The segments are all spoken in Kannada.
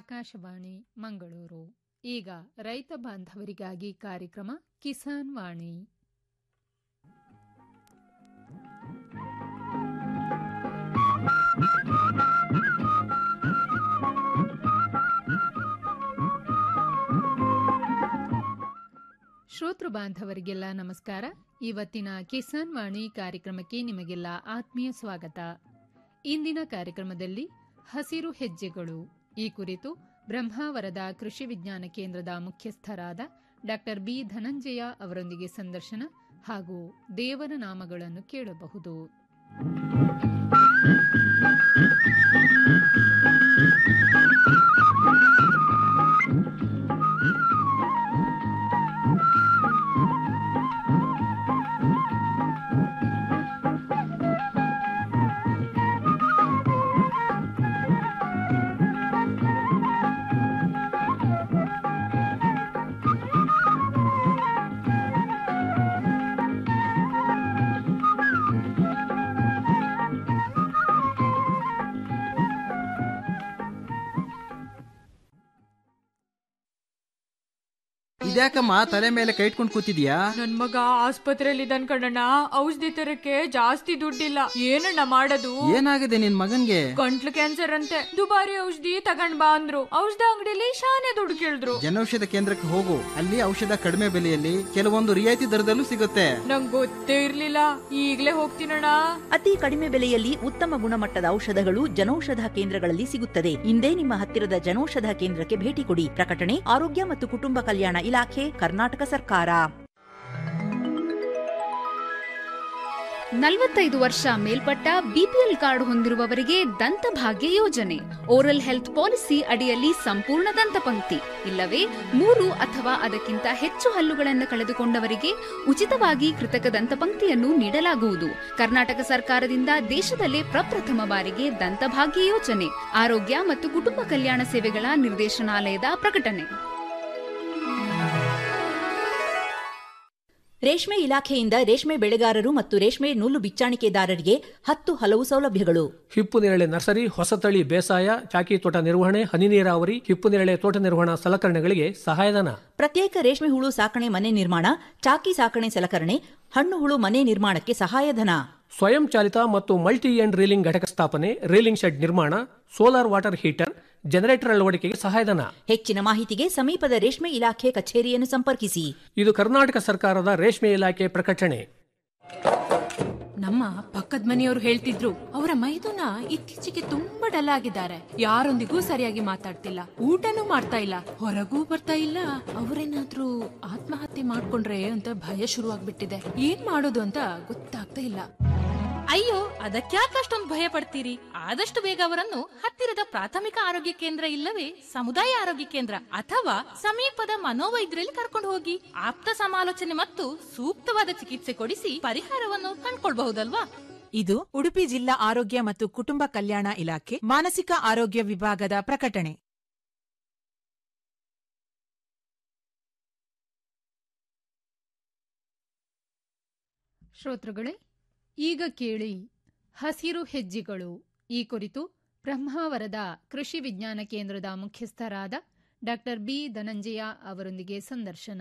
ಆಕಾಶವಾಣಿ ಮಂಗಳೂರು ಈಗ ರೈತ ಬಾಂಧವರಿಗಾಗಿ ಕಾರ್ಯಕ್ರಮ ಕಿಸಾನ್ ವಾಣಿ ಶ್ರೋತೃ ಬಾಂಧವರಿಗೆಲ್ಲ ನಮಸ್ಕಾರ ಇವತ್ತಿನ ಕಿಸಾನ್ ವಾಣಿ ಕಾರ್ಯಕ್ರಮಕ್ಕೆ ನಿಮಗೆಲ್ಲ ಆತ್ಮೀಯ ಸ್ವಾಗತ ಇಂದಿನ ಕಾರ್ಯಕ್ರಮದಲ್ಲಿ ಹಸಿರು ಹೆಜ್ಜೆಗಳು ಈ ಕುರಿತು ಬ್ರಹ್ಮಾವರದ ಕೃಷಿ ವಿಜ್ಞಾನ ಕೇಂದ್ರದ ಮುಖ್ಯಸ್ಥರಾದ ಡಾ ಬಿ ಧನಂಜಯ ಅವರೊಂದಿಗೆ ಸಂದರ್ಶನ ಹಾಗೂ ದೇವರ ನಾಮಗಳನ್ನು ಕೇಳಬಹುದು ಇದ್ಯಾಕಮ್ಮ ತಲೆ ಮೇಲೆ ಕೈ ಇಟ್ಕೊಂಡು ಕೂತಿದ್ಯಾ ನನ್ ಮಗ ಆಸ್ಪತ್ರೆಯಲ್ಲಿ ಇದ್ದಾನ್ ಕಣಣ್ಣ ಔಷಧಿ ತರಕ್ಕೆ ಜಾಸ್ತಿ ದುಡ್ಡಿಲ್ಲ ಏನಣ್ಣ ಮಾಡೋದು ಏನಾಗಿದೆ ನಿನ್ ಮಗನ್ಗೆ ಗಂಟ್ಲು ಕ್ಯಾನ್ಸರ್ ಅಂತೆ ದುಬಾರಿ ಔಷಧಿ ತಗೊಂಡ್ ಬಾ ಅಂದ್ರು ಔಷಧ ಅಂಗಡಿಲಿ ಶಾನೆ ದುಡ್ಡು ಕೇಳಿದ್ರು ಜನೌಷಧ ಕೇಂದ್ರಕ್ಕೆ ಹೋಗು ಅಲ್ಲಿ ಔಷಧ ಕಡಿಮೆ ಬೆಲೆಯಲ್ಲಿ ಕೆಲವೊಂದು ರಿಯಾಯಿತಿ ದರದಲ್ಲೂ ಸಿಗುತ್ತೆ ನಂಗ್ ಗೊತ್ತೇ ಇರ್ಲಿಲ್ಲ ಈಗ್ಲೇ ಹೋಗ್ತೀನಣ್ಣ ಅತಿ ಕಡಿಮೆ ಬೆಲೆಯಲ್ಲಿ ಉತ್ತಮ ಗುಣಮಟ್ಟದ ಔಷಧಗಳು ಜನೌಷಧ ಕೇಂದ್ರಗಳಲ್ಲಿ ಸಿಗುತ್ತದೆ ಇಂದೇ ನಿಮ್ಮ ಹತ್ತಿರದ ಜನೌಷಧ ಕೇಂದ್ರಕ್ಕೆ ಭೇಟಿ ಕೊಡಿ ಪ್ರಕಟಣೆ ಆರೋಗ್ಯ ಮತ್ತು ಕುಟುಂಬ ಕಲ್ಯಾಣ ಇಲಾಖೆ ಕರ್ನಾಟಕ ಸರ್ಕಾರ ನಲವತ್ತೈದು ವರ್ಷ ಮೇಲ್ಪಟ್ಟ ಬಿಪಿಎಲ್ ಕಾರ್ಡ್ ಹೊಂದಿರುವವರಿಗೆ ದಂತಭಾಗ್ಯ ಯೋಜನೆ ಓರಲ್ ಹೆಲ್ತ್ ಪಾಲಿಸಿ ಅಡಿಯಲ್ಲಿ ಸಂಪೂರ್ಣ ದಂತಪಂಕ್ತಿ ಇಲ್ಲವೇ ಮೂರು ಅಥವಾ ಅದಕ್ಕಿಂತ ಹೆಚ್ಚು ಹಲ್ಲುಗಳನ್ನು ಕಳೆದುಕೊಂಡವರಿಗೆ ಉಚಿತವಾಗಿ ಕೃತಕ ದಂತಪಂಕ್ತಿಯನ್ನು ನೀಡಲಾಗುವುದು ಕರ್ನಾಟಕ ಸರ್ಕಾರದಿಂದ ದೇಶದಲ್ಲೇ ಪ್ರಪ್ರಥಮ ಬಾರಿಗೆ ದಂತಭಾಗ್ಯ ಯೋಜನೆ ಆರೋಗ್ಯ ಮತ್ತು ಕುಟುಂಬ ಕಲ್ಯಾಣ ಸೇವೆಗಳ ನಿರ್ದೇಶನಾಲಯದ ಪ್ರಕಟಣೆ ರೇಷ್ಮೆ ಇಲಾಖೆಯಿಂದ ರೇಷ್ಮೆ ಬೆಳೆಗಾರರು ಮತ್ತು ರೇಷ್ಮೆ ನೂಲು ಬಿಚ್ಚಾಣಿಕೆದಾರರಿಗೆ ಹತ್ತು ಹಲವು ಸೌಲಭ್ಯಗಳು ಹಿಪ್ಪು ನೇರಳೆ ನರ್ಸರಿ ಹೊಸತಳಿ ಬೇಸಾಯ ಚಾಕಿ ತೋಟ ನಿರ್ವಹಣೆ ಹನಿ ನೀರಾವರಿ ಹಿಪ್ಪು ನೇರಳೆ ತೋಟ ನಿರ್ವಹಣಾ ಸಲಕರಣೆಗಳಿಗೆ ಸಹಾಯಧನ ಪ್ರತ್ಯೇಕ ರೇಷ್ಮೆ ಹುಳು ಸಾಕಣೆ ಮನೆ ನಿರ್ಮಾಣ ಚಾಕಿ ಸಾಕಣೆ ಸಲಕರಣೆ ಹಣ್ಣು ಹುಳು ಮನೆ ನಿರ್ಮಾಣಕ್ಕೆ ಸಹಾಯಧನ ಸ್ವಯಂ ಚಾಲಿತ ಮತ್ತು ಮಲ್ಟಿ ಎಂಡ್ ರೀಲಿಂಗ್ ಘಟಕ ಸ್ಥಾಪನೆ ರೀಲಿಂಗ್ ಶೆಡ್ ನಿರ್ಮಾಣ ಸೋಲಾರ್ ವಾಟರ್ ಹೀಟರ್ ಜನರೇಟರ್ ಅಳವಡಿಕೆಗೆ ಸಹಾಯಧನ ಹೆಚ್ಚಿನ ಮಾಹಿತಿಗೆ ಸಮೀಪದ ರೇಷ್ಮೆ ಇಲಾಖೆ ಕಚೇರಿಯನ್ನು ಸಂಪರ್ಕಿಸಿ ಇದು ಕರ್ನಾಟಕ ಸರ್ಕಾರದ ರೇಷ್ಮೆ ಇಲಾಖೆ ಪ್ರಕಟಣೆ ನಮ್ಮ ಪಕ್ಕದ ಮನೆಯವರು ಹೇಳ್ತಿದ್ರು ಅವರ ಮೈದುನ ಇತ್ತೀಚೆಗೆ ತುಂಬಾ ಡಲ್ ಆಗಿದ್ದಾರೆ ಯಾರೊಂದಿಗೂ ಸರಿಯಾಗಿ ಮಾತಾಡ್ತಿಲ್ಲ ಊಟನೂ ಮಾಡ್ತಾ ಇಲ್ಲ ಹೊರಗೂ ಬರ್ತಾ ಇಲ್ಲ ಅವರೇನಾದ್ರೂ ಆತ್ಮಹತ್ಯೆ ಮಾಡ್ಕೊಂಡ್ರೆ ಅಂತ ಭಯ ಶುರುವಾಗ್ಬಿಟ್ಟಿದೆ ಏನ್ ಮಾಡೋದು ಅಂತ ಗೊತ್ತಾಗ್ತಾ ಇಲ್ಲ ಅಯ್ಯೋ ಅದಕ್ಯಾಕೆ ಅಷ್ಟೊಂದು ಭಯ ಪಡ್ತೀರಿ ಆದಷ್ಟು ಬೇಗ ಅವರನ್ನು ಹತ್ತಿರದ ಪ್ರಾಥಮಿಕ ಆರೋಗ್ಯ ಕೇಂದ್ರ ಇಲ್ಲವೇ ಸಮುದಾಯ ಆರೋಗ್ಯ ಕೇಂದ್ರ ಅಥವಾ ಸಮೀಪದ ಮನೋವೈದ್ಯರಲ್ಲಿ ಕರ್ಕೊಂಡು ಹೋಗಿ ಆಪ್ತ ಸಮಾಲೋಚನೆ ಮತ್ತು ಸೂಕ್ತವಾದ ಚಿಕಿತ್ಸೆ ಕೊಡಿಸಿ ಪರಿಹಾರವನ್ನು ಕಂಡ್ಕೊಳ್ಬಹುದಲ್ವಾ ಇದು ಉಡುಪಿ ಜಿಲ್ಲಾ ಆರೋಗ್ಯ ಮತ್ತು ಕುಟುಂಬ ಕಲ್ಯಾಣ ಇಲಾಖೆ ಮಾನಸಿಕ ಆರೋಗ್ಯ ವಿಭಾಗದ ಪ್ರಕಟಣೆ ಶ್ರೋತೃಗಳೇ ಈಗ ಕೇಳಿ ಹಸಿರು ಹೆಜ್ಜೆಗಳು ಈ ಕುರಿತು ಬ್ರಹ್ಮಾವರದ ಕೃಷಿ ವಿಜ್ಞಾನ ಕೇಂದ್ರದ ಮುಖ್ಯಸ್ಥರಾದ ಡಾ ಬಿ ಧನಂಜಯ ಅವರೊಂದಿಗೆ ಸಂದರ್ಶನ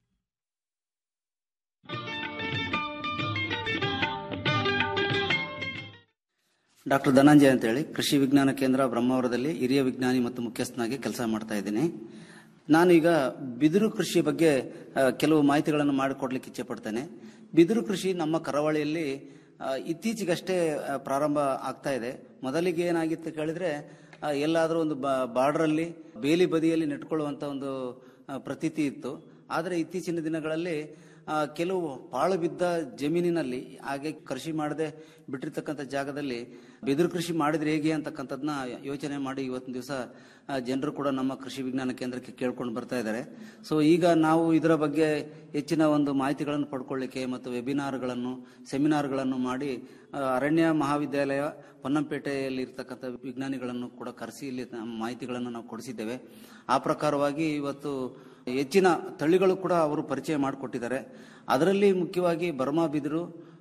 ಡಾಕ್ಟರ್ ಧನಂಜಯ ಅಂತೇಳಿ ಕೃಷಿ ವಿಜ್ಞಾನ ಕೇಂದ್ರ ಬ್ರಹ್ಮಾವರದಲ್ಲಿ ಹಿರಿಯ ವಿಜ್ಞಾನಿ ಮತ್ತು ಮುಖ್ಯಸ್ಥನಾಗಿ ಕೆಲಸ ಮಾಡ್ತಾ ಇದ್ದೀನಿ ನಾನೀಗ ಬಿದಿರು ಕೃಷಿ ಬಗ್ಗೆ ಆ, ಕೆಲವು ಮಾಹಿತಿಗಳನ್ನು ಮಾಡಿಕೊಡ್ಲಿಕ್ಕೆ ಇಚ್ಛೆ ಪಡ್ತೇನೆ ಬಿದಿರು ಕೃಷಿ ನಮ್ಮ ಕರಾವಳಿಯಲ್ಲಿ ಆ, ಇತ್ತೀಚೆಗಷ್ಟೇ ಆ, ಪ್ರಾರಂಭ ಆಗ್ತಾ ಇದೆ ಮೊದಲಿಗೆ ಏನಾಗಿತ್ತು ಕೇಳಿದ್ರೆ ಆ, ಎಲ್ಲಾದರೂ ಒಂದು ಬಾರ್ಡ್ರಲ್ಲಿ ಬೇಲಿ ಬದಿಯಲ್ಲಿ ನೆಟ್ಕೊಳ್ಳುವಂತ ಒಂದು ಆ, ಪ್ರತೀತಿ ಇತ್ತು ಆದರೆ ಇತ್ತೀಚಿನ ದಿನಗಳಲ್ಲಿ ಆ, ಕೆಲವು ಪಾಳು ಬಿದ್ದ ಜಮೀನಿನಲ್ಲಿ ಹಾಗೆ ಕೃಷಿ ಮಾಡದೆ ಬಿಟ್ಟಿರ್ತಕ್ಕಂಥ ಜಾಗದಲ್ಲಿ ಬಿದಿರು ಕೃಷಿ ಮಾಡಿದ್ರೆ ಹೇಗೆ ಅಂತಕ್ಕಂಥದ್ದನ್ನ ಯೋಚನೆ ಮಾಡಿ ಇವತ್ತಿನ ದಿವಸ ಜನರು ಕೂಡ ನಮ್ಮ ಕೃಷಿ ವಿಜ್ಞಾನ ಕೇಂದ್ರಕ್ಕೆ ಕೇಳ್ಕೊಂಡು ಬರ್ತಾ ಇದ್ದಾರೆ ಸೊ ಈಗ ನಾವು ಇದರ ಬಗ್ಗೆ ಹೆಚ್ಚಿನ ಒಂದು ಮಾಹಿತಿಗಳನ್ನು ಪಡ್ಕೊಳ್ಳಿಕ್ಕೆ ಮತ್ತು ವೆಬಿನಾರ್ಗಳನ್ನು ಸೆಮಿನಾರ್ಗಳನ್ನು ಮಾಡಿ ಆ, ಅರಣ್ಯ ಮಹಾವಿದ್ಯಾಲಯ ಪೊನ್ನಂಪೇಟೆಯಲ್ಲಿ ಇರ್ತಕ್ಕಂಥ ವಿಜ್ಞಾನಿಗಳನ್ನು ಕೂಡ ಕರೆಸಿ ಇಲ್ಲಿ ನಮ್ಮ ಮಾಹಿತಿಗಳನ್ನು ನಾವು ಕೊಡಿಸಿದ್ದೇವೆ ಆ ಪ್ರಕಾರವಾಗಿ ಇವತ್ತು ಹೆಚ್ಚಿನ ತಳಿಗಳು ಕೂಡ ಅವರು ಪರಿಚಯ ಮಾಡಿಕೊಟ್ಟಿದ್ದಾರೆ ಅದರಲ್ಲಿ ಮುಖ್ಯವಾಗಿ ಬರ್ಮಾ ಬಿದಿರು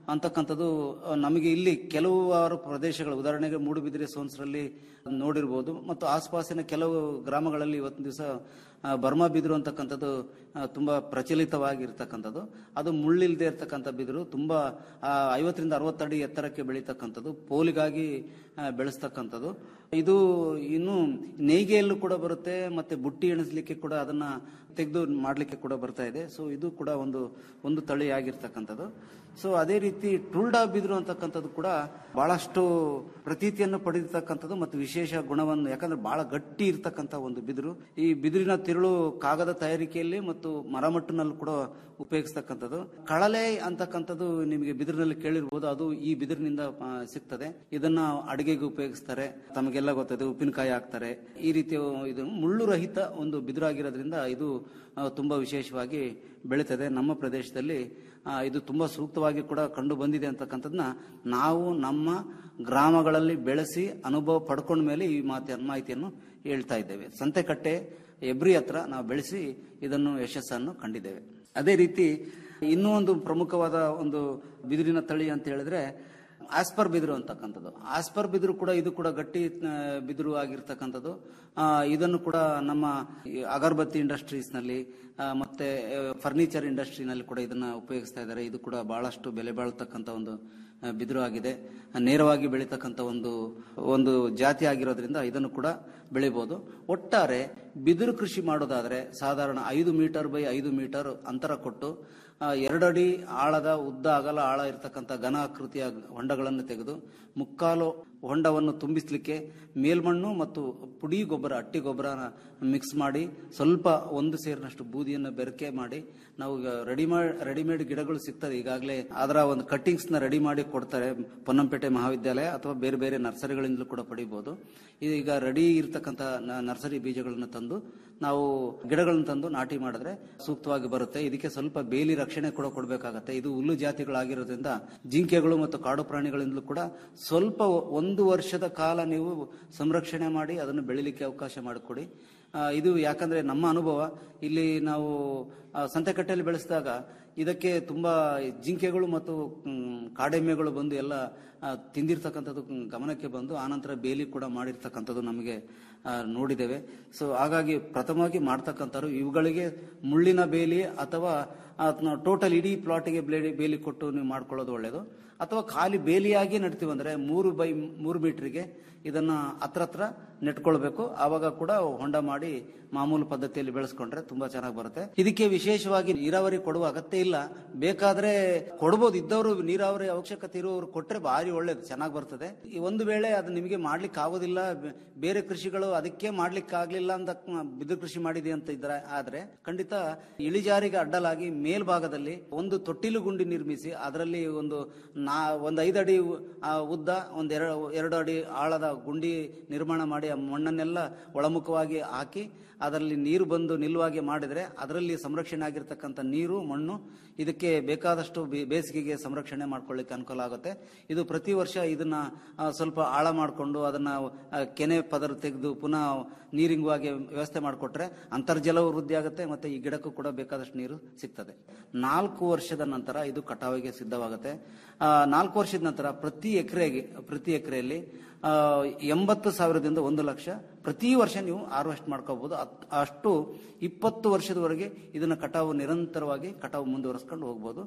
ಅಂತಕ್ಕಂಥದ್ದು ಆ, ನಮಗೆ ಇಲ್ಲಿ ಕೆಲವಾರು ಪ್ರದೇಶಗಳು ಉದಾಹರಣೆಗೆ ಮೂಡುಬಿದಿರೆ ಸೋನ್ಸ್ರಲ್ಲಿ ನೋಡಿರ್ಬೋದು ಮತ್ತು ಆಸ್ಪಾಸಿನ ಕೆಲವು ಗ್ರಾಮಗಳಲ್ಲಿ ಇವತ್ತಿನ ದಿವಸ ಬರ್ಮಾ ಬಿದಿರು ಅಂತಕ್ಕಂಥದ್ದು ಆ, ತುಂಬಾ ಪ್ರಚಲಿತವಾಗಿರ್ತಕ್ಕಂಥದ್ದು ಅದು ಮುಳ್ಳಿಲ್ದೇ ಇರ್ತಕ್ಕಂಥ ಬಿದಿರು ತುಂಬಾ ಆ, ಐವತ್ತರಿಂದ ಅರವತ್ತು ಅಡಿ ಎತ್ತರಕ್ಕೆ ಬೆಳೀತಕ್ಕಂಥದ್ದು ಪೋಲಿಗಾಗಿ ಆ, ಬೆಳೆಸ್ತಕ್ಕಂಥದ್ದು ಇದು ಇನ್ನು ನೇಯ್ಗೆಯಲ್ಲೂ ಕೂಡ ಬರುತ್ತೆ ಮತ್ತೆ ಬುಟ್ಟಿ ಎಣಿಸ್ಲಿಕ್ಕೆ ಕೂಡ ಅದನ್ನ ತೆಗೆದು ಮಾಡ್ಲಿಕ್ಕೆ ಕೂಡ ಬರ್ತಾ ಇದೆ ಸೊ ಇದು ಕೂಡ ಒಂದು ಒಂದು ತಳಿ ಆಗಿರ್ತಕ್ಕಂಥದ್ದು ಸೊ ಅದೇ ರೀತಿ ಟುಲ್ಡಾ ಬಿದಿರು ಅಂತಕ್ಕಂಥದ್ದು ಕೂಡ ಬಹಳಷ್ಟು ಪ್ರತೀತಿಯನ್ನು ಪಡೆದಿರ್ತಕ್ಕಂಥದ್ದು ಮತ್ತು ವಿಶೇಷ ಗುಣವನ್ನು ಯಾಕಂದ್ರೆ ಬಹಳ ಗಟ್ಟಿ ಇರ್ತಕ್ಕಂಥ ಒಂದು ಬಿದಿರು ಈ ಬಿದಿರಿನ ತಿರುಳು ಕಾಗದ ತಯಾರಿಕೆಯಲ್ಲಿ ಮತ್ತು ಮರಮಟ್ಟಿನಲ್ಲಿ ಕೂಡ ಉಪಯೋಗಿಸ್ತಕ್ಕಂಥದ್ದು ಕಳಲೆ ಅಂತಕ್ಕಂಥದ್ದು ನಿಮಗೆ ಬಿದಿರಿನಲ್ಲಿ ಕೇಳಿರ್ಬೋದು ಅದು ಈ ಬಿದಿರಿನಿಂದ ಆ, ಸಿಗ್ತದೆ ಇದನ್ನ ಅಡಿಗೆಗೆ ಉಪಯೋಗಿಸ್ತಾರೆ ತಮಗೆಲ್ಲ ಗೊತ್ತದೆ ಉಪ್ಪಿನಕಾಯಿ ಹಾಕ್ತಾರೆ ಈ ರೀತಿಯ ಇದು ಮುಳ್ಳು ರಹಿತ ಒಂದು ಬಿದಿರಾಗಿರೋದ್ರಿಂದ ಇದು ಆ, ತುಂಬಾ ವಿಶೇಷವಾಗಿ ಬೆಳೀತದೆ ನಮ್ಮ ಪ್ರದೇಶದಲ್ಲಿ ಆ, ಇದು ತುಂಬಾ ಸೂಕ್ತವಾಗಿ ಕೂಡ ಕಂಡು ಬಂದಿದೆ ಅಂತಕ್ಕಂಥದ್ದನ್ನ ನಾವು ನಮ್ಮ ಗ್ರಾಮಗಳಲ್ಲಿ ಬೆಳೆಸಿ ಅನುಭವ ಪಡ್ಕೊಂಡ ಮೇಲೆ ಈ ಮಾತಿ ಮಾಹಿತಿಯನ್ನು ಹೇಳ್ತಾ ಇದ್ದೇವೆ ಸಂತೆಕಟ್ಟೆ ಎಬ್ರಿ ಹತ್ರ ನಾವು ಬೆಳೆಸಿ ಇದನ್ನು ಯಶಸ್ಸನ್ನು ಕಂಡಿದ್ದೇವೆ ಅದೇ ರೀತಿ ಇನ್ನೂ ಒಂದು ಪ್ರಮುಖವಾದ ಒಂದು ಬಿದಿರಿನ ತಳಿ ಅಂತ ಹೇಳಿದ್ರೆ ಆಸ್ಪರ್ ಬಿದಿರು ಅಂತಕ್ಕಂಥದ್ದು ಆಸ್ಪರ್ ಬಿದಿರು ಕೂಡ ಇದು ಕೂಡ ಗಟ್ಟಿ ಆ, ಬಿದಿರು ಆಗಿರ್ತಕ್ಕಂಥದ್ದು ಆ, ಇದನ್ನು ಕೂಡ ನಮ್ಮ ಈ ಅಗರಬತ್ತಿ ಇಂಡಸ್ಟ್ರೀಸ್ನಲ್ಲಿ ಆ, ಮತ್ತೆ ಫರ್ನಿಚರ್ ಇಂಡಸ್ಟ್ರಿನಲ್ಲಿ ಕೂಡ ಇದನ್ನ ಉಪಯೋಗಿಸ್ತಾ ಇದ್ದಾರೆ ಇದು ಕೂಡ ಬಹಳಷ್ಟು ಬೆಲೆ ಬಾಳ್ತಕ್ಕಂಥ ಒಂದು ಆ, ಬಿದಿರು ಆಗಿದೆ ಆ, ನೇರವಾಗಿ ಬೆಳೀತಕ್ಕಂಥ ಒಂದು ಒಂದು ಜಾತಿ ಆಗಿರೋದ್ರಿಂದ ಇದನ್ನು ಕೂಡ ಬೆಳಿಬಹುದು ಒಟ್ಟಾರೆ ಬಿದಿರು ಕೃಷಿ ಮಾಡೋದಾದ್ರೆ ಸಾಧಾರಣ ಐದು ಮೀಟರ್ ಬೈ ಐದು ಮೀಟರ್ ಅಂತರ ಕೊಟ್ಟು ಆ, ಎರಡಡಿ ಆಳದ ಉದ್ದ ಅಗಲ ಆಳ ಇರತಕ್ಕಂಥ ಘನ ಆಕೃತಿಯ ಹೊಂಡಗಳನ್ನು ತೆಗೆದು ಮುಕ್ಕಾಲು ಹೊಂಡವನ್ನು ತುಂಬಿಸ್ಲಿಕ್ಕೆ ಮೇಲ್ಮಣ್ಣು ಮತ್ತು ಪುಡಿ ಗೊಬ್ಬರ ಅಟ್ಟಿ ಗೊಬ್ಬರ ಮಿಕ್ಸ್ ಮಾಡಿ ಸ್ವಲ್ಪ ಒಂದು ಸೇರಿನಷ್ಟು ಬೂದಿಯನ್ನು ಬೆರಕೆ ಮಾಡಿ ನಾವು ರೆಡಿಮೇಡ್ ರೆಡಿಮೇಡ್ ಗಿಡಗಳು ಸಿಗ್ತದೆ ಈಗಾಗಲೇ ಅದರ ಒಂದು ಕಟ್ಟಿಂಗ್ಸ್ ನ ರೆಡಿ ಮಾಡಿ ಕೊಡ್ತಾರೆ ಪೊನ್ನಂಪೇಟೆ ಮಹಾವಿದ್ಯಾಲಯ ಅಥವಾ ಬೇರೆ ಬೇರೆ ನರ್ಸರಿಗಳಿಂದಲೂ ಕೂಡ ಪಡಿಬಹುದು ಈಗ ರೆಡಿ ಇರ್ತಕ್ಕಂಥ ನ- ನರ್ಸರಿ ಬೀಜಗಳನ್ನು ತಂದು ನಾವು ಗಿಡಗಳನ್ನು ತಂದು ನಾಟಿ ಮಾಡಿದ್ರೆ ಸೂಕ್ತವಾಗಿ ಬರುತ್ತೆ ಇದಕ್ಕೆ ಸ್ವಲ್ಪ ಬೇಲಿ ರಕ್ಷಣೆ ಕೂಡ ಕೊಡಬೇಕಾಗತ್ತೆ ಇದು ಹುಲ್ಲು ಜಾತಿಗಳಾಗಿರೋದ್ರಿಂದ ಜಿಂಕೆಗಳು ಮತ್ತು ಕಾಡು ಪ್ರಾಣಿಗಳಿಂದಲೂ ಕೂಡ ಸ್ವಲ್ಪ ಒಂದು ವರ್ಷದ ಕಾಲ ನೀವು ಸಂರಕ್ಷಣೆ ಮಾಡಿ ಅದನ್ನು ಬೆಳಿಲಿಕ್ಕೆ ಅವಕಾಶ ಮಾಡಿಕೊಡಿ ಆ, ಇದು ಯಾಕಂದ್ರೆ ನಮ್ಮ ಅನುಭವ ಇಲ್ಲಿ ನಾವು ಆ, ಸಂತೆಕಟ್ಟೆಯಲ್ಲಿ ಬೆಳೆಸಿದಾಗ ಇದಕ್ಕೆ ತುಂಬಾ ಜಿಂಕೆಗಳು ಮತ್ತು ಮ್, ಕಾಡೆಮ್ಮೆಗಳು ಬಂದು ಎಲ್ಲ ಆ, ತಿಂದಿರ್ತಕ್ಕಂಥದ್ದು ಮ್, ಗಮನಕ್ಕೆ ಬಂದು ಆನಂತರ ಬೇಲಿ ಕೂಡ ಮಾಡಿರ್ತಕ್ಕಂಥದ್ದು ನಮಗೆ ಆ, ನೋಡಿದ್ದೇವೆ ಸೊ ಹಾಗಾಗಿ ಪ್ರಥಮವಾಗಿ ಮಾಡ್ತಕ್ಕಂಥವ್ರು ಇವುಗಳಿಗೆ ಮುಳ್ಳಿನ ಬೇಲಿ ಅಥವಾ ಟೋಟಲ್ ಇಡೀ ಪ್ಲಾಟಿಗೆ ಬೇಲಿ ಬೇಲಿ ಕೊಟ್ಟು ನೀವು ಮಾಡ್ಕೊಳ್ಳೋದು ಒಳ್ಳೆಯದು ಅಥವಾ ಖಾಲಿ ಬೇಲಿಯಾಗಿ ನೆಡ್ತೀವಿ ಅಂದ್ರೆ ಮೂರು ಬೈ ಮೂರು ಮೀಟರ್ಗೆ ಇದನ್ನ ಹತ್ರ ಹತ್ರ ನೆಟ್ಕೊಳ್ಬೇಕು ಆವಾಗ ಕೂಡ ಹೊಂಡ ಮಾಡಿ ಮಾಮೂಲು ಪದ್ಧತಿಯಲ್ಲಿ ಬೆಳೆಸ್ಕೊಂಡ್ರೆ ತುಂಬಾ ಚೆನ್ನಾಗಿ ಬರುತ್ತೆ ಇದಕ್ಕೆ ವಿಶೇಷವಾಗಿ ನೀರಾವರಿ ಕೊಡುವ ಅಗತ್ಯ ಇಲ್ಲ ಬೇಕಾದ್ರೆ ಕೊಡ್ಬೋದು ಇದ್ದವರು ನೀರಾವರಿ ಅವಶ್ಯಕತೆ ಇರುವವರು ಕೊಟ್ರೆ ಭಾರಿ ಒಳ್ಳೇದು ಚೆನ್ನಾಗಿ ಬರ್ತದೆ ಈ ಒಂದು ವೇಳೆ ಅದು ನಿಮಗೆ ಮಾಡ್ಲಿಕ್ಕೆ ಆಗೋದಿಲ್ಲ ಬೆ- ಬೇರೆ ಕೃಷಿಗಳು ಅದಕ್ಕೆ ಮಾಡ್ಲಿಕ್ಕೆ ಆಗ್ಲಿಲ್ಲ ಅಂತ ಬಿದಿರು ಕೃಷಿ ಮಾಡಿದೆ ಅಂತ ಇದ್ರೆ ಆದ್ರೆ ಖಂಡಿತ ಇಳಿಜಾರಿಗೆ ಅಡ್ಡಲಾಗಿ ಮೇಲ್ಭಾಗದಲ್ಲಿ ಒಂದು ತೊಟ್ಟಿಲು ಗುಂಡಿ ನಿರ್ಮಿಸಿ ಅದರಲ್ಲಿ ಒಂದು ನಾ ಒಂದು ಐದು ಅಡಿ ಉ- ಆ ಉದ್ದ ಒಂದು ಎರಡು ಎರಡು ಅಡಿ ಆಳದ ಗುಂಡಿ ನಿರ್ಮಾಣ ಮಾಡಿ ಆ ಮಣ್ಣನ್ನೆಲ್ಲ ಒಳಮುಖವಾಗಿ ಹಾಕಿ ಅದರಲ್ಲಿ ನೀರು ಬಂದು ನಿಲ್ಲುವಾಗೆ ಮಾಡಿದ್ರೆ ಅದರಲ್ಲಿ ಸಂರಕ್ಷಣೆ ಆಗಿರ್ತಕ್ಕಂಥ ನೀರು ಮಣ್ಣು ಇದಕ್ಕೆ ಬೇಕಾದಷ್ಟು ಬೇ- ಬೇಸಿಗೆಗೆ ಸಂರಕ್ಷಣೆ ಮಾಡ್ಕೊಳ್ಳಿಕ್ಕೆ ಅನುಕೂಲ ಆಗುತ್ತೆ ಇದು ಪ್ರತಿ ವರ್ಷ ಇದನ್ನ ಆ, ಸ್ವಲ್ಪ ಆಳ ಮಾಡಿಕೊಂಡು ಅದನ್ನ ಆ, ಕೆನೆ ಪದರ ತೆಗೆದು ಪುನಃ ನೀರಿಂಗುವಾಗಿ ವ್ಯವಸ್ಥೆ ಮಾಡಿಕೊಟ್ರೆ ಅಂತರ್ಜಲವು ವೃದ್ಧಿ ಆಗುತ್ತೆ ಮತ್ತೆ ಈ ಗಿಡಕ್ಕೂ ಕೂಡ ಬೇಕಾದಷ್ಟು ನೀರು ಸಿಗ್ತದೆ ನಾಲ್ಕು ವರ್ಷದ ನಂತರ ಇದು ಕಟಾವಿಗೆ ಸಿದ್ಧವಾಗುತ್ತೆ ಆ, ನಾಲ್ಕು ವರ್ಷದ ನಂತರ ಪ್ರತಿ ಎಕರೆಗೆ ಪ್ರತಿ ಎಕರೆಯಲ್ಲಿ ಆ, ಎಂಬತ್ತು ಸಾವಿರದಿಂದ ಒಂದು ಲಕ್ಷ ಪ್ರತಿ ವರ್ಷ ನೀವು ಹಾರ್ವೆಸ್ಟ್ ಮಾಡ್ಕೋಬಹುದು ಅತ್- ಅಷ್ಟು ಇಪ್ಪತ್ತು ವರ್ಷದವರೆಗೆ ಇದನ್ನ ಕಟಾವು ನಿರಂತರವಾಗಿ ಕಟಾವು ಮುಂದುವರಿಸ್ಕೊಂಡು ಹೋಗ್ಬೋದು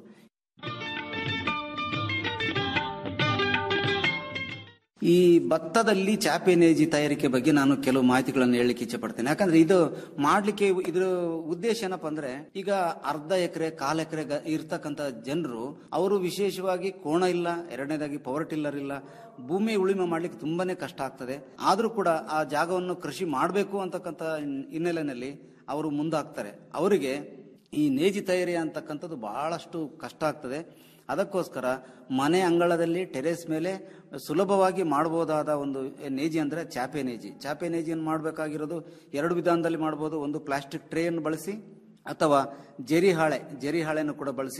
ಈ ಭತ್ತದಲ್ಲಿ ಚಾಪೆ ನೇಜಿ ತಯಾರಿಕೆ ಬಗ್ಗೆ ನಾನು ಕೆಲವು ಮಾಹಿತಿಗಳನ್ನು ಹೇಳಲಿಕ್ಕೆ ಇಚ್ಛೆ ಪಡ್ತೇನೆ ಯಾಕಂದ್ರೆ ಇದು ಮಾಡ್ಲಿಕ್ಕೆ ಇದ್ರ ಉದ್ದೇಶ ಏನಪ್ಪಾ ಅಂದ್ರೆ ಈಗ ಅರ್ಧ ಎಕರೆ ಕಾಲ್ ಎಕರೆ ಇರ್ತಕ್ಕಂಥ ಜನರು ಅವರು ವಿಶೇಷವಾಗಿ ಕೋಣ ಇಲ್ಲ ಎರಡನೇದಾಗಿ ಪವರ್ ಟಿಲ್ಲರ್ ಇಲ್ಲ ಭೂಮಿ ಉಳಿಮೆ ಮಾಡ್ಲಿಕ್ಕೆ ತುಂಬಾನೇ ಕಷ್ಟ ಆಗ್ತದೆ ಆದ್ರೂ ಕೂಡ ಆ ಜಾಗವನ್ನು ಕೃಷಿ ಮಾಡಬೇಕು ಅಂತಕ್ಕಂಥ ಹಿನ್ನೆಲೆಯಲ್ಲಿ ಅವರು ಮುಂದಾಗ್ತಾರೆ ಅವರಿಗೆ ಈ ನೇಜಿ ತಯಾರಿ ಅಂತಕ್ಕಂಥದ್ದು ಬಹಳಷ್ಟು ಕಷ್ಟ ಆಗ್ತದೆ ಅದಕ್ಕೋಸ್ಕರ ಮನೆ ಅಂಗಳದಲ್ಲಿ ಟೆರೇಸ್ ಮೇಲೆ ಸುಲಭವಾಗಿ ಮಾಡಬಹುದಾದ ಒಂದು ನೇಜಿ ಅಂದ್ರೆ ಚಾಪೆ ನೇಜಿ ಚಾಪೆ ನೇಜಿಯನ್ನು ಮಾಡಬೇಕಾಗಿರೋದು ಎರಡು ವಿಧಾನದಲ್ಲಿ ಮಾಡಬಹುದು ಒಂದು ಪ್ಲಾಸ್ಟಿಕ್ ಟ್ರೇಯನ್ನು ಬಳಸಿ ಅಥವಾ ಜರಿ ಹಾಳೆ ಜರಿ ಹಾಳೆಯನ್ನು ಕೂಡ ಬಳಸಿ